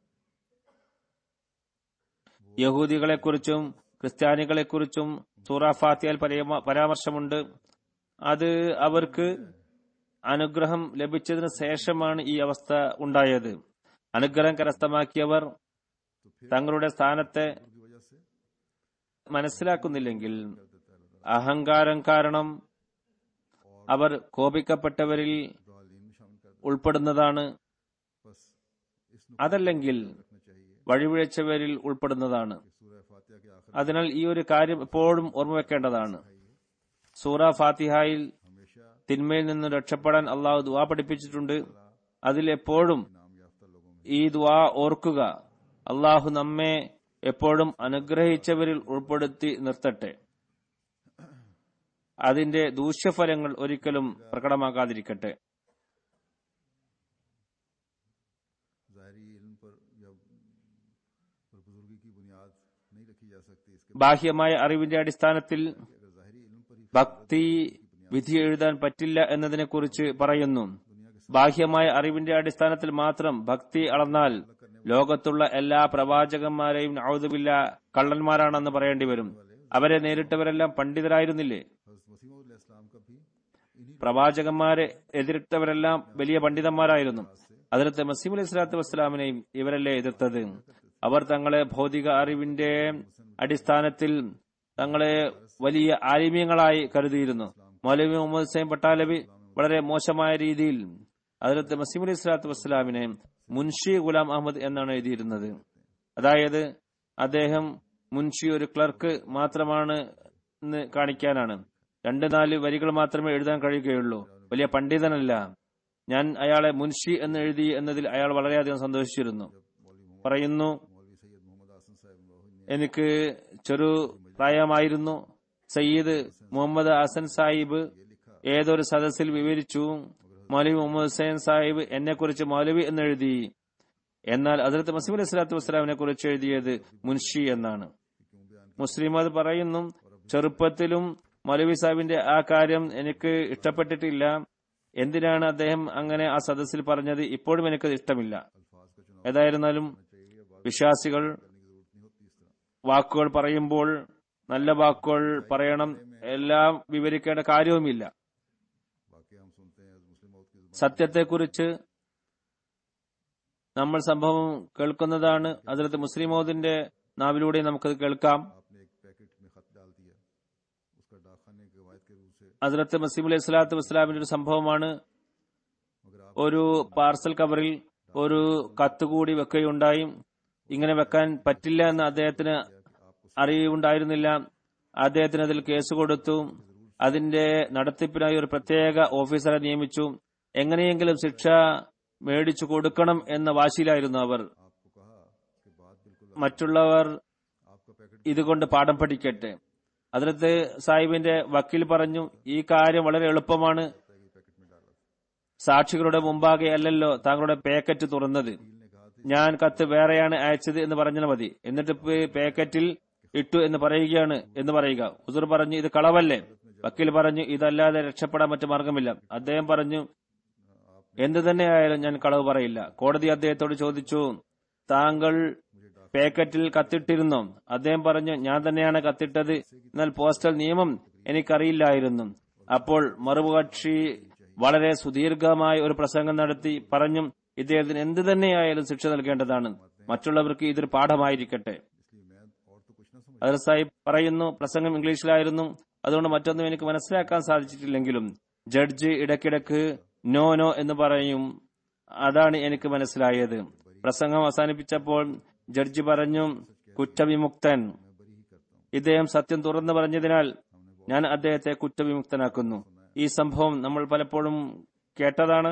യഹൂദികളെക്കുറിച്ചും ക്രിസ്ത്യാനികളെക്കുറിച്ചും സൂറ ഫാത്തിയൽ പരമ- പരാമർശമുണ്ട് അത് അവർക്ക് അനുഗ്രഹം ലഭിച്ചതിന് ശേഷമാണ് ഈ അവസ്ഥ ഉണ്ടായത് അനുഗ്രഹം കരസ്ഥമാക്കിയവർ തങ്ങളുടെ സ്ഥാനത്തെ
की वजह से
മനസ്സിലാക്കുന്നില്ലെങ്കിൽ അഹങ്കാരം കാരണം അവർ കോപിക്കപ്പെട്ടവരിൽ
दालीन में शामिल कर
ഉൾപ്പെടുന്നതാണ്
बस इस
അതല്ലെങ്കിൽ
रखना चाहिए
വഴിവിഴച്ചവരിൽ ഉൾപ്പെടുന്നതാണ്
कि सूरह फातिहा के आखिर
അതിനാൽ ഈ ഒരു കാര്യം എപ്പോഴും ഓർമ്മവെക്കേണ്ടതാണ് സൂറ ഫാത്തിഹായിൽ
हमेशा
തിന്മയിൽ നിന്ന് രക്ഷപ്പെടാൻ അള്ളാഹു ദുവാ പഠിപ്പിച്ചിട്ടുണ്ട് അതിൽ എപ്പോഴും
नाम याफ्ता लोगों में
ഈ ദുവാ ഓർക്കുക അള്ളാഹു നമ്മെ എപ്പോഴും അനുഗ്രഹിച്ചവരിൽ ഉൾപ്പെടുത്തി നിർത്തട്ടെ അതിന്റെ ദൂഷ്യഫലങ്ങൾ ഒരിക്കലും പ്രകടമാകാതിരിക്കട്ടെ
ज़ाहरी इल्म पर या पर बुजुर्गी की बुनियाद नहीं रखी जा सकती इसके
ബാഹ്യമായ അറിവിന്റെ അടിസ്ഥാനത്തിൽ
अगर ज़ाहरी इल्म पर ही
ഭക്തി വിധി എഴുതാൻ പറ്റില്ല എന്നതിനെ കുറിച്ച് പറയുന്നു ബാഹ്യമായ അറിവിന്റെ അടിസ്ഥാനത്തിൽ മാത്രം ഭക്തി അളന്നാൽ ലോകത്തുള്ള എല്ലാ പ്രവാചകന്മാരെയും ഔദുബില്ല കള്ളന്മാരാണെന്ന് പറയേണ്ടി വരും അവരെ നേരിട്ടവരെല്ലാം പണ്ഡിതരായിരുന്നില്ലേ
हज़रत मसीह इस्लाम का भी इन्हीं
പ്രവാചകന്മാരെ എതിരിട്ടവരെല്ലാം വലിയ പണ്ഡിതന്മാരായിരുന്നു അതിലത്തെ മസീം അലൈഹി സ്വലാത്തു വസ്സലാമിനെയും ഇവരല്ലേ എതിർത്തത് അവർ തങ്ങളെ ഭൗതിക അറിവിന്റെ അടിസ്ഥാനത്തിൽ തങ്ങളെ വലിയ ആലിമ്യങ്ങളായി കരുതിയിരുന്നു മൗലവി മുഹമ്മദ് ഹുസൈൻ പട്ടാലബി വളരെ മോശമായ രീതിയിൽ അതിലത്തെ മസീം അലൈഹി സ്വലാത്തു വസ്സലാമിനെ മുൻഷി ഗുലാം അഹമ്മദ് എന്നാണ് എഴുതിയിരുന്നത് അതായത് അദ്ദേഹം മുൻഷി ഒരു ക്ലർക്ക് മാത്രമാണ് എന്ന് കാണിക്കാനാണ് രണ്ട് നാല് വരികൾ മാത്രമേ എഴുതാൻ കഴിയുകയുള്ളൂ വലിയ പണ്ഡിതനല്ല ഞാൻ അയാളെ മുൻഷി എന്ന് എഴുതി എന്നതിൽ അയാൾ വളരെയധികം സന്തോഷിച്ചിരുന്നു പറയുന്നു
मौलवी सैयद मोहम्मद आसन साहब लोही ने
എനിക്ക് ചെറു പ്രായമായിരുന്നു സയ്യിദ് മുഹമ്മദ് ഹസൻ സാഹിബ് ഏതൊരു സദസ്സിൽ വിവരിച്ചു മൗലവി മുഹമ്മദ് ഹുസൈൻ സാഹിബ് എന്നെ കുറിച്ച് മൗലവി എന്ന് എഴുതി എന്നാൽ അതിർത്ത് മസീം അലൈഹി സ്വലാത്തു വസ്സലാമിനെ കുറിച്ച് എഴുതിയത് മുൻഷി എന്നാണ് മുസ്ലിം അത് പറയുന്നു ചെറുപ്പത്തിലും മൗലവി സാഹിബിന്റെ ആ കാര്യം എനിക്ക് ഇഷ്ടപ്പെട്ടിട്ടില്ല എന്തിനാണ് അദ്ദേഹം അങ്ങനെ ആ സദസ്സിൽ പറഞ്ഞത് ഇപ്പോഴും എനിക്കത് ഇഷ്ടമില്ല
अल्फाज का चुनाव
ഏതായിരുന്നാലും
चाहिए बात
വിശ്വാസികൾ
करने की जरूरत नहीं होती इस तरह
വാക്കുകൾ പറയുമ്പോൾ നല്ല വാക്കുകൾ പറയണം എല്ലാം വിവരിക്കേണ്ട കാര്യവുമില്ല
वाकई हम सुनते हैं मुस्लिम मौत की जुबान
സത്യത്തെക്കുറിച്ച് നമ്മൾ സംഭവം കേൾക്കുന്നതാണ് അതിലത്ത് മുസ്ലിമോദിന്റെ നാവിലൂടെ നമുക്കത് കേൾക്കാം
आपने एक पैकेट में खत डाल दिया उसका डाकखाने के वायद के रूप से
അതിലത്ത് മസീം അലൈഹി സ്വലാത്തു വസ്സലാമിന്റെ ഒരു സംഭവമാണ്
मगर आप
ഒരു പാർസൽ കവറിൽ ഒരു കത്ത് കൂടി വെക്കുകയുണ്ടായി ഇങ്ങനെ വെക്കാൻ പറ്റില്ല എന്ന് അദ്ദേഹത്തിന് അറിവുണ്ടായിരുന്നില്ല അദ്ദേഹത്തിന് അതിൽ കേസ് കൊടുത്തു അതിന്റെ നടത്തിപ്പിനായി ഒരു പ്രത്യേക ഓഫീസറെ നിയമിച്ചു എങ്ങനെയെങ്കിലും ശിക്ഷ മേടിച്ചു കൊടുക്കണം എന്ന വാശിയിലായിരുന്നു അവർ
आपको कहा कि बात बिल्कुल
മറ്റുള്ളവർ
आपका पैकेट
ഇതുകൊണ്ട് പാഠം പഠിക്കട്ടെ അതിലത്ത് സാഹിബിന്റെ വക്കീൽ പറഞ്ഞു ഈ കാര്യം വളരെ എളുപ്പമാണ് സാക്ഷികളുടെ മുമ്പാകെ അല്ലല്ലോ താങ്കളുടെ പാക്കറ്റ് തുറന്നത് ഞാൻ കത്ത് വേറെയാണ് അയച്ചത് എന്ന് പറഞ്ഞാൽ മതി എന്നിട്ട് ഇപ്പൊ ഈ പാക്കറ്റിൽ ഇട്ടു എന്ന് പറയുകയാണ് എന്ന് പറയുക ഹുസൂർ പറഞ്ഞു ഇത് കളവല്ലേ വക്കീൽ പറഞ്ഞു ഇതല്ലാതെ രക്ഷപ്പെടാൻ മറ്റു മാർഗമില്ല അദ്ദേഹം പറഞ്ഞു എന്തു തന്നെയായാലും ഞാൻ കളവ് പറയില്ല കോടതി അദ്ദേഹത്തോട് ചോദിച്ചു താങ്കൾ പാക്കറ്റിൽ കത്തിട്ടിരുന്നോ അദ്ദേഹം പറഞ്ഞു ഞാൻ തന്നെയാണ് കത്തിട്ടത് എന്നാൽ പോസ്റ്റൽ നിയമം എനിക്കറിയില്ലായിരുന്നു അപ്പോൾ മറുകക്ഷി വളരെ സുദീർഘമായ ഒരു പ്രസംഗം നടത്തി പറഞ്ഞു ഇദ്ദേഹത്തിന് എന്തു തന്നെയായാലും ശിക്ഷ നൽകേണ്ടതാണ് മറ്റുള്ളവർക്ക് ഇതൊരു പാഠമായിരിക്കട്ടെ അതർ സാഹിബ് പറയുന്നു പ്രസംഗം ഇംഗ്ലീഷിലായിരുന്നു അതുകൊണ്ട് മറ്റൊന്നും എനിക്ക് മനസ്സിലാക്കാൻ സാധിച്ചിട്ടില്ലെങ്കിലും ജഡ്ജ് ഇടയ്ക്കിടക്ക് നോ നോ എന്ന് പറയും അതാണ് എനിക്ക് മനസ്സിലായത് പ്രസംഗം അവസാനിപ്പിച്ചപ്പോൾ ജഡ്ജി പറഞ്ഞു കുറ്റവിമുക്തൻ ഇദ്ദേഹം സത്യം തുറന്നു പറഞ്ഞതിനാൽ ഞാൻ അദ്ദേഹത്തെ കുറ്റവിമുക്തനാക്കുന്നു ഈ സംഭവം നമ്മൾ പലപ്പോഴും കേട്ടതാണ്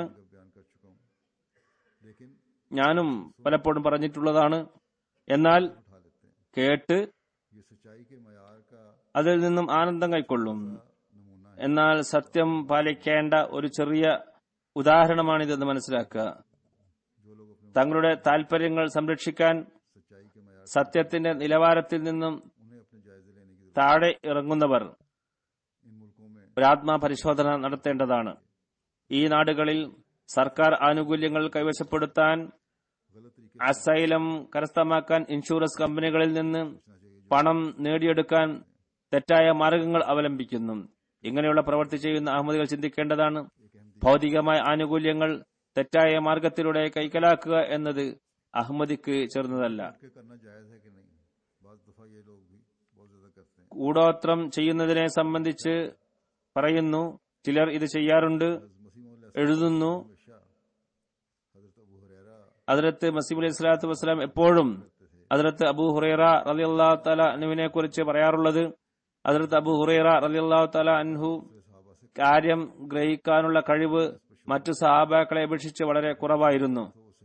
ഞാനും പലപ്പോഴും പറഞ്ഞിട്ടുള്ളതാണ് എന്നാൽ കേട്ട് അതിൽ നിന്നും ആനന്ദം കൈക്കൊള്ളും എന്നാൽ സത്യം പാലിക്കേണ്ട ഒരു ചെറിയ ഉദാഹരണമാണിതെന്ന് മനസ്സിലാക്കുക തങ്ങളുടെ താൽപര്യങ്ങൾ സംരക്ഷിക്കാൻ സത്യത്തിന്റെ നിലവാരത്തിൽ നിന്നും താഴെ ഇറങ്ങുന്നവർ ഒരാത്മാ പരിശോധന നടത്തേണ്ടതാണ് ഈ നാടുകളിൽ സർക്കാർ ആനുകൂല്യങ്ങൾ കൈവശപ്പെടുത്താൻ അസൈലം കരസ്ഥമാക്കാൻ ഇൻഷുറൻസ് കമ്പനികളിൽ നിന്ന് പണം നേടിയെടുക്കാൻ തെറ്റായ മാർഗങ്ങൾ അവലംബിക്കുന്നു ഇങ്ങനെയുള്ള പ്രവൃത്തി ചെയ്യുന്ന അഹമ്മദികൾ ചിന്തിക്കേണ്ടതാണ് ഭൗതികമായ ആനുകൂല്യങ്ങൾ തെറ്റായ മാർഗത്തിലൂടെ കൈക്കലാക്കുക എന്നത് അഹമ്മദിക്ക് ചേർന്നതല്ല കൂടോത്രം ചെയ്യുന്നതിനെ സംബന്ധിച്ച് പറയുന്നു ചിലർ ഇത് ചെയ്യാറുണ്ട് എഴുതുന്നു അതിലത്ത് മസീം അലൈഹി സ്വലാത്തു വസ്സലാം എപ്പോഴും അതിലത്ത് അബു ഹുറൈറ റലി അള്ളാഹു താല അനുവിനെ കുറിച്ച് പറയാറുള്ളത് അതിലത്ത് അബു ഹുറൈറ റലി അള്ളാഹു താല അൻഹു കാര്യം ഗ്രഹിക്കാനുള്ള കഴിവ് മറ്റു സഹാബാക്കളെ അപേക്ഷിച്ച് വളരെ കുറവായിരുന്നു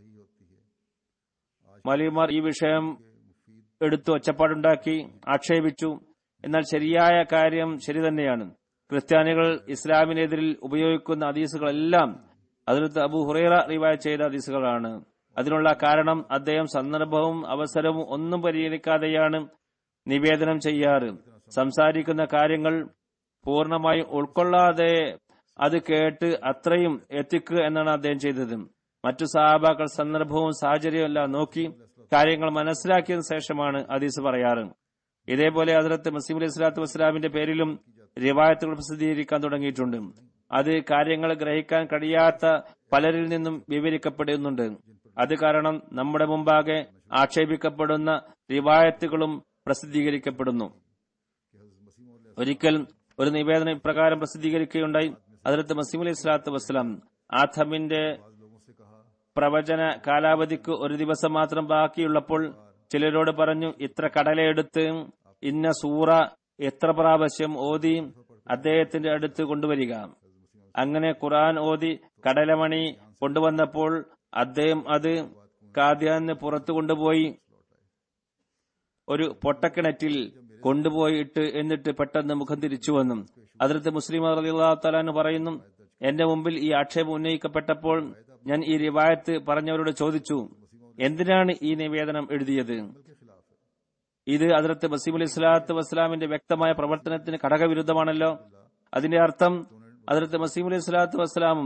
മലിമാർ ഈ വിഷയം എടുത്തു ഒച്ചപ്പാടുണ്ടാക്കി ആക്ഷേപിച്ചു എന്നാൽ ശരിയായ കാര്യം ശരി തന്നെയാണ് ക്രിസ്ത്യാനികൾ ഇസ്ലാമിനെതിരിൽ ഉപയോഗിക്കുന്ന ഹദീസുകളെല്ലാം അതിലത്ത് അബു ഹുറൈറ റിവായ ചെയ്ത ഹദീസുകളാണ് അതിനുള്ള കാരണം അദ്ദേഹം സന്ദർഭവും അവസരവും ഒന്നും പരിഗണിക്കാതെയാണ് നിവേദനം ചെയ്യാറ് സംസാരിക്കുന്ന കാര്യങ്ങൾ പൂർണ്ണമായും ഉൾക്കൊള്ളാതെ അത് കേട്ട് അത്രയും എത്തിക്കുക എന്നാണ് അദ്ദേഹം ചെയ്തത് മറ്റു സഹാബാക്കൾ സന്ദർഭവും സാഹചര്യവും എല്ലാം നോക്കി കാര്യങ്ങൾ മനസ്സിലാക്കിയതിനു ശേഷമാണ് ഹദീസ് പറയാറ് ഇതേപോലെ അതിലത്ത് മസീം അലൈഹി സ്വലാത്തു വസ്സലാമിന്റെ പേരിലും റിവായത്തുകൾ പ്രസിദ്ധീകരിക്കാൻ തുടങ്ങിയിട്ടുണ്ട് അത് കാര്യങ്ങൾ ഗ്രഹിക്കാൻ കഴിയാത്ത പലരിൽ നിന്നും വിവരിക്കപ്പെടുന്നുണ്ട് അത് കാരണം നമ്മുടെ മുമ്പാകെ ആക്ഷേപിക്കപ്പെടുന്ന റിവായത്തുകളും പ്രസിദ്ധീകരിക്കപ്പെടുന്നു ഒരിക്കൽ ഒരു നിവേദനം ഇപ്രകാരം പ്രസിദ്ധീകരിക്കുകയുണ്ടായി അതിലത്ത് മസീം അലൈഹി സ്വലാത്തു വസ്സലാം ആഥമിന്റെ പ്രവചന കാലാവധിക്ക് ഒരു ദിവസം മാത്രം ബാക്കിയുള്ളപ്പോൾ ചിലരോട് പറഞ്ഞു ഇത്ര കടലയെടുത്ത് ഇന്ന സൂറ എത്ര പ്രാവശ്യം ഓതി അദ്ദേഹത്തിന്റെ അടുത്ത് കൊണ്ടുവരിക അങ്ങനെ ഖുറാൻ ഓതി കടലമണി കൊണ്ടുവന്നപ്പോൾ അദ്ദേഹം അത് കാദ്യാന്ന് പുറത്തു കൊണ്ടുപോയി ഒരു പൊട്ടക്കിണറ്റിൽ കൊണ്ടുപോയിട്ട് എന്നിട്ട് പെട്ടെന്ന് മുഖം തിരിച്ചു വന്നു അതിർത്ത് മുസ്ലിം അള്ളാഹു പറയുന്നു എന്റെ മുമ്പിൽ ഈ ആക്ഷേപം ഉന്നയിക്കപ്പെട്ടപ്പോൾ ഞാൻ ഈ റിവായത്ത് പറഞ്ഞവരോട് ചോദിച്ചു എന്തിനാണ് ഈ നിവേദനം എഴുതിയത് ഇത് അതിർത്ത് ബസീം അലി സ്വലാത്തു വസ്സലാമിന്റെ വ്യക്തമായ പ്രവർത്തനത്തിന് ഘടകവിരുദ്ധമാണല്ലോ അതിന്റെ അർത്ഥം അതിർത്ത് മസീം അലി സ്വലാത്തു വസ്സലാമും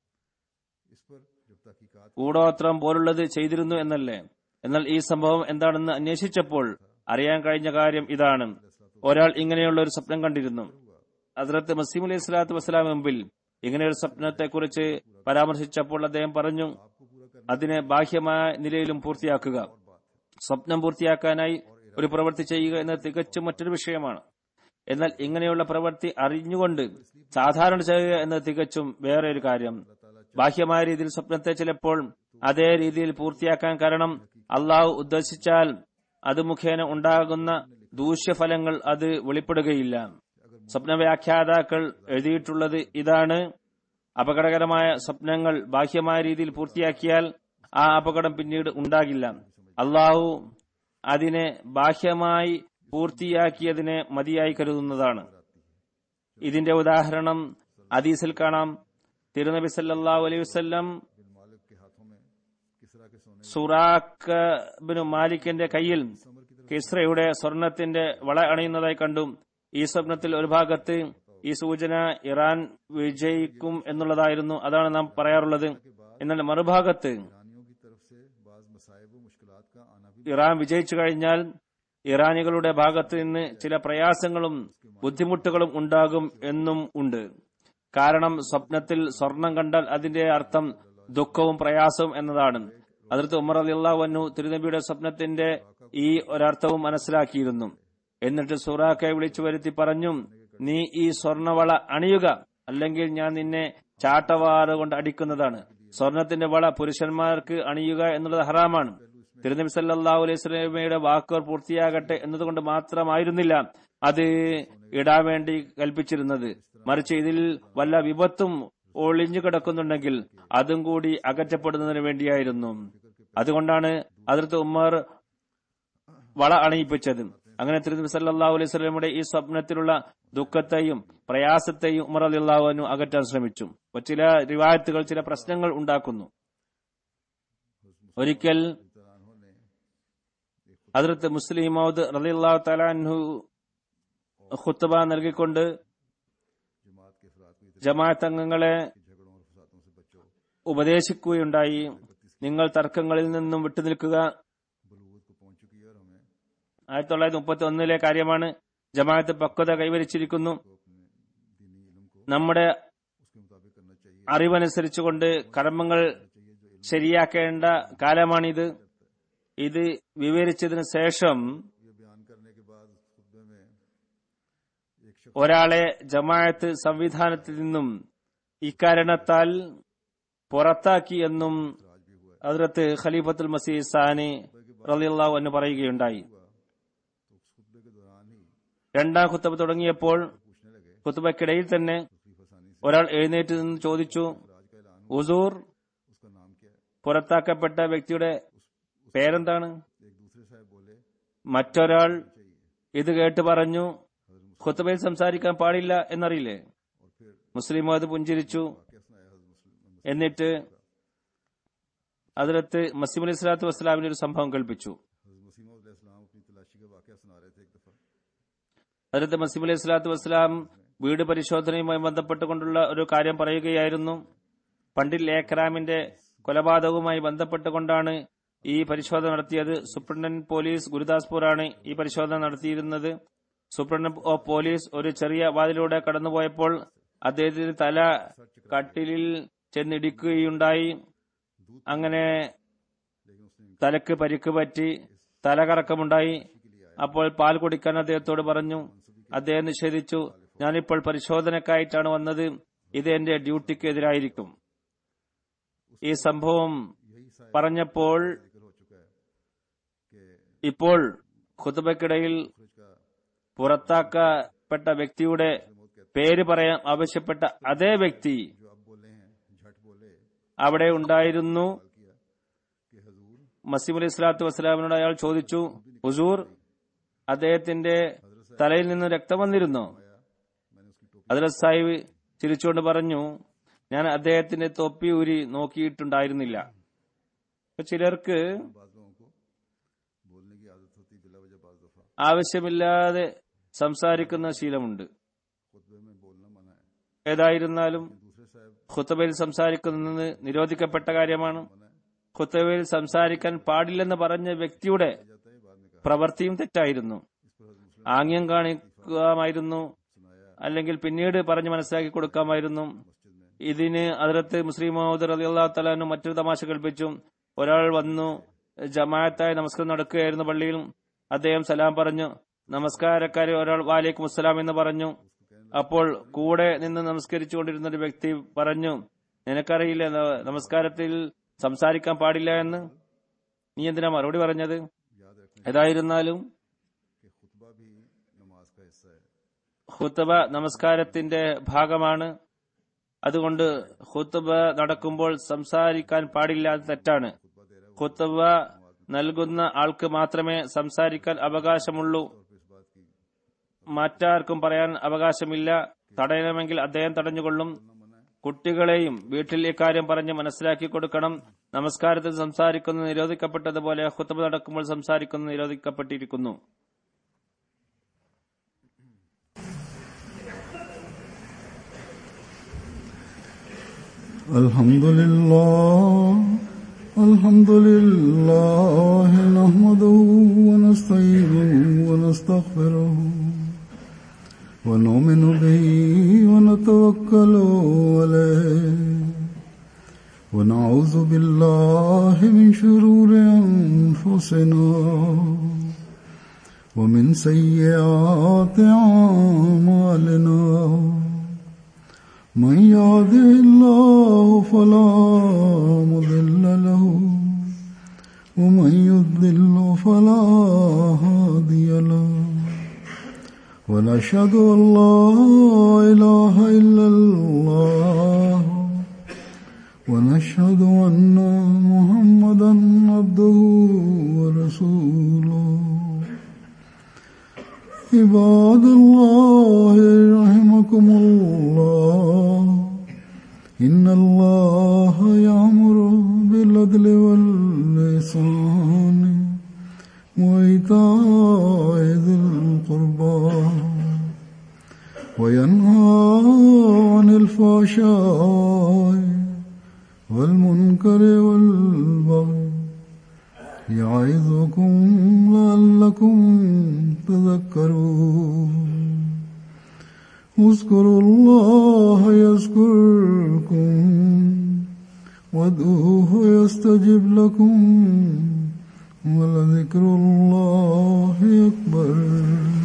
കൂടോത്രം പോലുള്ളത് ചെയ്തിരുന്നു എന്നല്ലേ എന്നാൽ ഈ സംഭവം എന്താണെന്ന് അന്വേഷിച്ചപ്പോൾ അറിയാൻ കഴിഞ്ഞ കാര്യം ഇതാണ് ഒരാൾ ഇങ്ങനെയുള്ള ഒരു സ്വപ്നം കണ്ടിരുന്നു അതിർത്ത് മസീം അലൈഹി സ്വലാത്തു വസ്സലാം മുമ്പിൽ ഇങ്ങനെ ഒരു സ്വപ്നത്തെക്കുറിച്ച് പരാമർശിച്ചപ്പോൾ അദ്ദേഹം പറഞ്ഞു അതിനെ ബാഹ്യമായ നിലയിലും പൂർത്തിയാക്കുക സ്വപ്നം പൂർത്തിയാക്കാനായി ഒരു പ്രവൃത്തി ചെയ്യുക എന്നത് തികച്ചും മറ്റൊരു വിഷയമാണ് എന്നാൽ ഇങ്ങനെയുള്ള പ്രവൃത്തി അറിഞ്ഞുകൊണ്ട് സാധാരണ ചെയ്യുക എന്നത് തികച്ചും വേറെ ഒരു കാര്യം ബാഹ്യമായ രീതിയിൽ സ്വപ്നത്തെ ചിലപ്പോൾ അതേ രീതിയിൽ പൂർത്തിയാക്കാൻ കാരണം അള്ളാഹു ഉദ്ദേശിച്ചാൽ അത് മുഖേന ഉണ്ടാകുന്ന ദൂഷ്യഫലങ്ങൾ അത് വെളിപ്പെടുകയില്ല സ്വപ്ന വ്യാഖ്യാതാക്കൾ എഴുതിയിട്ടുള്ളത് ഇതാണ് അപകടകരമായ സ്വപ്നങ്ങൾ ബാഹ്യമായ രീതിയിൽ പൂർത്തിയാക്കിയാൽ ആ അപകടം പിന്നീട് ഉണ്ടാകില്ല അള്ളാഹു അതിനെ ബാഹ്യമായി പൂർത്തിയാക്കിയതിനെ മതിയായി കരുതുന്നതാണ് ഇതിന്റെ ഉദാഹരണം അദീസിൽ കാണാം തിരുനബി സല്ലല്ലാഹു അലൈഹി വസല്ലം
बिन मालिक के हाथों में किसरा के सोने
സുറാഖ് ബിൻ മാലിക്കിന്റെ കയ്യിൽ കിസ്രയുടെ സ്വർണത്തിന്റെ വള അണിയുന്നതായി കണ്ടു ഈ സ്വപ്നത്തിൽ ഒരു ഭാഗത്ത് ഈ സൂചന ഇറാൻ വിജയിക്കും എന്നുള്ളതായിരുന്നു അതാണ് നാം പറയാറുള്ളത് എന്നാൽ മറുഭാഗത്ത്
ईरानियों की तरफ से बाज मसाइब व मुश्किलात का आना भी
ഇറാൻ വിജയിച്ചു കഴിഞ്ഞാൽ ഇറാനികളുടെ ഭാഗത്ത് നിന്ന് ചില പ്രയാസങ്ങളും ബുദ്ധിമുട്ടുകളും ഉണ്ടാകും എന്നും ഉണ്ട് കാരണം സ്വപ്നത്തിൽ സ്വർണം കണ്ടാൽ അതിന്റെ അർത്ഥം ദുഃഖവും പ്രയാസവും എന്നതാണ് അതിർത്ത് ഉമർ അലിള്ളാഹു തിരുനബിയുടെ സ്വപ്നത്തിന്റെ ഈ ഒരർത്ഥവും മനസ്സിലാക്കിയിരുന്നു എന്നിട്ട് സുറാഖെ വിളിച്ചു വരുത്തി പറഞ്ഞു നീ ഈ സ്വർണവള അണിയുക അല്ലെങ്കിൽ ഞാൻ നിന്നെ ചാട്ടവാറ് കൊണ്ട് അടിക്കുന്നതാണ് സ്വർണത്തിന്റെ വള പുരുഷന്മാർക്ക് അണിയുക എന്നുള്ളത് ഹറാമാണ് തിരുനബി സല്ലല്ലാഹു അലൈഹി സ്വലമയുടെ വാക്കുകൾ പൂർത്തിയാകട്ടെ എന്നതുകൊണ്ട് മാത്രമായിരുന്നില്ല അത് ഇടാൻ വേണ്ടി കൽപ്പിച്ചിരുന്നത് മറിച്ച് ഇതിൽ വല്ല വിപത്തും ഒളിഞ്ഞു കിടക്കുന്നുണ്ടെങ്കിൽ അതും കൂടി അകറ്റപ്പെടുന്നതിന് വേണ്ടിയായിരുന്നു അതുകൊണ്ടാണ് അതിർത്ത് ഉമ്മർ വള അണിയിപ്പിച്ചത് അങ്ങനെ തിരുനബി സല്ലല്ലാഹു അലൈഹി സ്വലമയുടെ ഈ സ്വപ്നത്തിലുള്ള ദുഃഖത്തെയും പ്രയാസത്തെയും ഉമർ അലിള്ളാഹുവിനു അകറ്റാൻ ശ്രമിച്ചു അപ്പോൾ ചില റിവായത്തുകൾ ചില പ്രശ്നങ്ങൾ ഉണ്ടാക്കുന്നു ഒരിക്കൽ അതിർത്ത് മുസ്ലിം മൗദ് റലിള്ളാഹു തലാൻഹു ഖുത്തബ നൽകിക്കൊണ്ട്
जमात के अफराद को
ജമാഅത്ത് അംഗങ്ങളെ
झगड़ों और फसादों से बचो
ഉപദേശിക്കുകയുണ്ടായി നിങ്ങൾ തർക്കങ്ങളിൽ നിന്നും വിട്ടുനിൽക്കുക
बलूत को पहुंच चुकी है और हमें
ആയിരത്തി തൊള്ളായിരത്തി മുപ്പത്തി ഒന്നിലെ കാര്യമാണ് ജമാഅത്ത് പക്വത കൈവരിച്ചിരിക്കുന്നു
को अपने दीनी इल्म को
നമ്മുടെ
उसके मुताबिक करना चाहिए
അറിവനുസരിച്ചുകൊണ്ട് കർമ്മങ്ങൾ ശരിയാക്കേണ്ട കാലമാണിത് ഇത് വിവരിച്ചതിന് ശേഷം
ये बयान करने के बाद उस खुतबे में एक शख्स
ഒരാളെ ജമാഅത്ത് സംവിധാനത്തിൽ നിന്നും ഇക്കാരണത്താൽ പുറത്താക്കി എന്നും
राज भी हुआ
അതിർത്ത് ഖലീഫത്തുൽ മസീഹ് സാനി റളിയല്ലാഹു എന്ന് പറയുകയുണ്ടായി
हुआ तो उस खुतबे के दौरान ही
രണ്ടാം ഖുത്തബ് തുടങ്ങിയപ്പോൾ
पूछने लगे
ഖുത്തബയ്ക്കിടയിൽ തന്നെ
खलीफा सानी से
ഒരാൾ എഴുന്നേറ്റ് നിന്ന് ചോദിച്ചു
राज का ऐलान
ഉസൂർ
उसका नाम क्या है
പുറത്താക്കപ്പെട്ട വ്യക്തിയുടെ പേരെന്താണ്
एक दूसरे साहब बोले
മറ്റൊരാൾ
चाहिए
ഇത് കേട്ട് പറഞ്ഞു ഖുത്തബയിൽ സംസാരിക്കാൻ പാടില്ല എന്നറിയില്ലേ
और फिर
മുസ്ലിം അത് പുഞ്ചിരിച്ചു
क्या सुनाया हजरत मुस्लिम
എന്നിട്ട് അതിലത്ത് മസീം അലി സ്വലാത്തു വസ്സലാമിന് ഒരു സംഭവം കൽപ്പിച്ചു
हजरत मसीम इस्लाम अपनी तलाशी का वाक़ सुना रहे थे एक दफा
അതിലത്ത് മസീം അലി സ്വലാത്തു വസ്സലാം വീട് പരിശോധനയുമായി ബന്ധപ്പെട്ടുകൊണ്ടുള്ള ഒരു കാര്യം പറയുകയായിരുന്നു പണ്ഡിറ്റ് ലേഖറാമിന്റെ കൊലപാതകവുമായി ബന്ധപ്പെട്ടുകൊണ്ടാണ് ഈ പരിശോധന നടത്തിയത് സൂപ്രണ്ടന്റ് പോലീസ് ഗുരുദാസ്പൂർ ആണ് ഈ പരിശോധന നടത്തിയിരുന്നത് സൂപ്രണ്ടന്റ് ഓഫ് പോലീസ് ഒരു ചെറിയ വാതിലൂടെ കടന്നുപോയപ്പോൾ അദ്ദേഹത്തിന് തല കട്ടിലിൽ ചെന്നിടിക്കുകയുണ്ടായി അങ്ങനെ
लेकिन उसने
തലക്ക് പരിക്ക് പറ്റി തലകറക്കമുണ്ടായി അപ്പോൾ പാൽ കുടിക്കാൻ അദ്ദേഹത്തോട് പറഞ്ഞു അദ്ദേഹം നിഷേധിച്ചു ഞാനിപ്പോൾ പരിശോധനക്കായിട്ടാണ് വന്നത് ഇത് എന്റെ ഡ്യൂട്ടിക്ക് എതിരായിരിക്കും ഈ സംഭവം
यही सा
പറഞ്ഞപ്പോൾ
जिक्र हो चुका है कि
ഇപ്പോൾ ഖുതുബയ്ക്കിടയിൽ
खुरज का
പുറത്താക്കപ്പെട്ട വ്യക്തിയുടെ പേര് പറയാൻ ആവശ്യപ്പെട്ട അതേ വ്യക്തി
जो अब बोले हैं झट बोले
അവിടെ ഉണ്ടായിരുന്നു
सवाल किया कि हजूर
മസീം അലി സ്വലാത്തു വസ്സലാമിനോട് അയാൾ ചോദിച്ചു ഹുസൂർ അദ്ദേഹത്തിന്റെ തലയിൽ നിന്ന് രക്തം വന്നിരുന്നോ
आया मैंने उसकी टोपी
അതിലത് സാഹിബ് ചിരിച്ചുകൊണ്ട് പറഞ്ഞു ഞാൻ അദ്ദേഹത്തിന്റെ തൊപ്പി ഊരി നോക്കിയിട്ടുണ്ടായിരുന്നില്ല അപ്പൊ ചിലർക്ക്
बाज लोगों को बोलने की आदत होती बिला वजह बाज दफा
ആവശ്യമില്ലാതെ സംസാരിക്കുന്ന ശീലമുണ്ട്
खुतबे में बोलना मना है
ഏതായിരുന്നാലും
दूसरे साहब
ഖുത്തബയിൽ സംസാരിക്കുന്നത് നിരോധിക്കപ്പെട്ട കാര്യമാണ്
मना है
ഖുത്തബയിൽ സംസാരിക്കാൻ പാടില്ലെന്ന് പറഞ്ഞ വ്യക്തിയുടെ
जाता है बाद में कहा
പ്രവൃത്തിയും തെറ്റായിരുന്നു
इस पर हजरत मुस्लिम
ആംഗ്യം കാണിക്കുമായിരുന്നു
सुनाया
അല്ലെങ്കിൽ പിന്നീട് പറഞ്ഞ് മനസ്സിലാക്കി കൊടുക്കാമായിരുന്നു
मस्जिद में
ഇതിന് അതിർത്ത് മുസ്ലിം മഹമ്മദ് റലി അള്ളാഹു തലാനും മറ്റൊരു തമാശ കൽപ്പിച്ചു ഒരാൾ വന്നു ജമാഅത്തായി നമസ്കാരം നടക്കുകയായിരുന്നു പള്ളിയിൽ അദ്ദേഹം സലാം പറഞ്ഞു നമസ്കാരക്കാരെ ഒരാൾ വാലേക്കും അസ്സലാം എന്ന് പറഞ്ഞു അപ്പോൾ കൂടെ നിന്ന് നമസ്കരിച്ചുകൊണ്ടിരുന്ന ഒരു വ്യക്തി പറഞ്ഞു നിനക്കറിയില്ല ന- നമസ്കാരത്തിൽ സംസാരിക്കാൻ പാടില്ല എന്ന് നീ എന്തിനാ മറുപടി പറഞ്ഞത്
याद रखना
ഏതായിരുന്നാലും
कि खुतबा भी नमाज का हिस्सा है
ഖുത്തബ നമസ്കാരത്തിന്റെ ഭാഗമാണ് അതുകൊണ്ട് ഖുത്തബ നടക്കുമ്പോൾ സംസാരിക്കാൻ പാടില്ല അത് തെറ്റാണ്
खुतबा दे रहा है
ഖുത്തബ നൽകുന്ന ആൾക്ക് മാത്രമേ സംസാരിക്കാൻ അവകാശമുള്ളൂ
और फिर इस बात
മറ്റാർക്കും പറയാൻ അവകാശമില്ല തടയണമെങ്കിൽ അദ്ദേഹം തടഞ്ഞുകൊള്ളും കുട്ടികളെയും വീട്ടിൽ ഇക്കാര്യം പറഞ്ഞ് മനസ്സിലാക്കി കൊടുക്കണം നമസ്കാരത്തിൽ സംസാരിക്കുന്നത് നിരോധിക്കപ്പെട്ടതുപോലെ ഹുത്തുബ നടക്കുമ്പോൾ സംസാരിക്കുന്നത് നിരോധിക്കപ്പെട്ടിരിക്കുന്നു
الحمد لله الحمد لله نحمده ونستعينه ونستغفره ونؤمن به ونتوكل عليه ونعوذ بالله من شرور أنفسنا ومن سيئات أعمالنا من يهده الله فلا مضل له ومن يضلل فلا هادي له ونشهد أن لا إله إلا الله ونشهد أن محمدا عبده ورسوله عباد الله رحمكم الله إن الله يأمر بالعدل واللسان وإيتاء ذي القربى وينهى عن الفحشاء والمنكر والبغي يعظكم لعلكم تذكرون اذكروا الله يذكركم وادعوه يستجب لكم ولذكر الله أكبر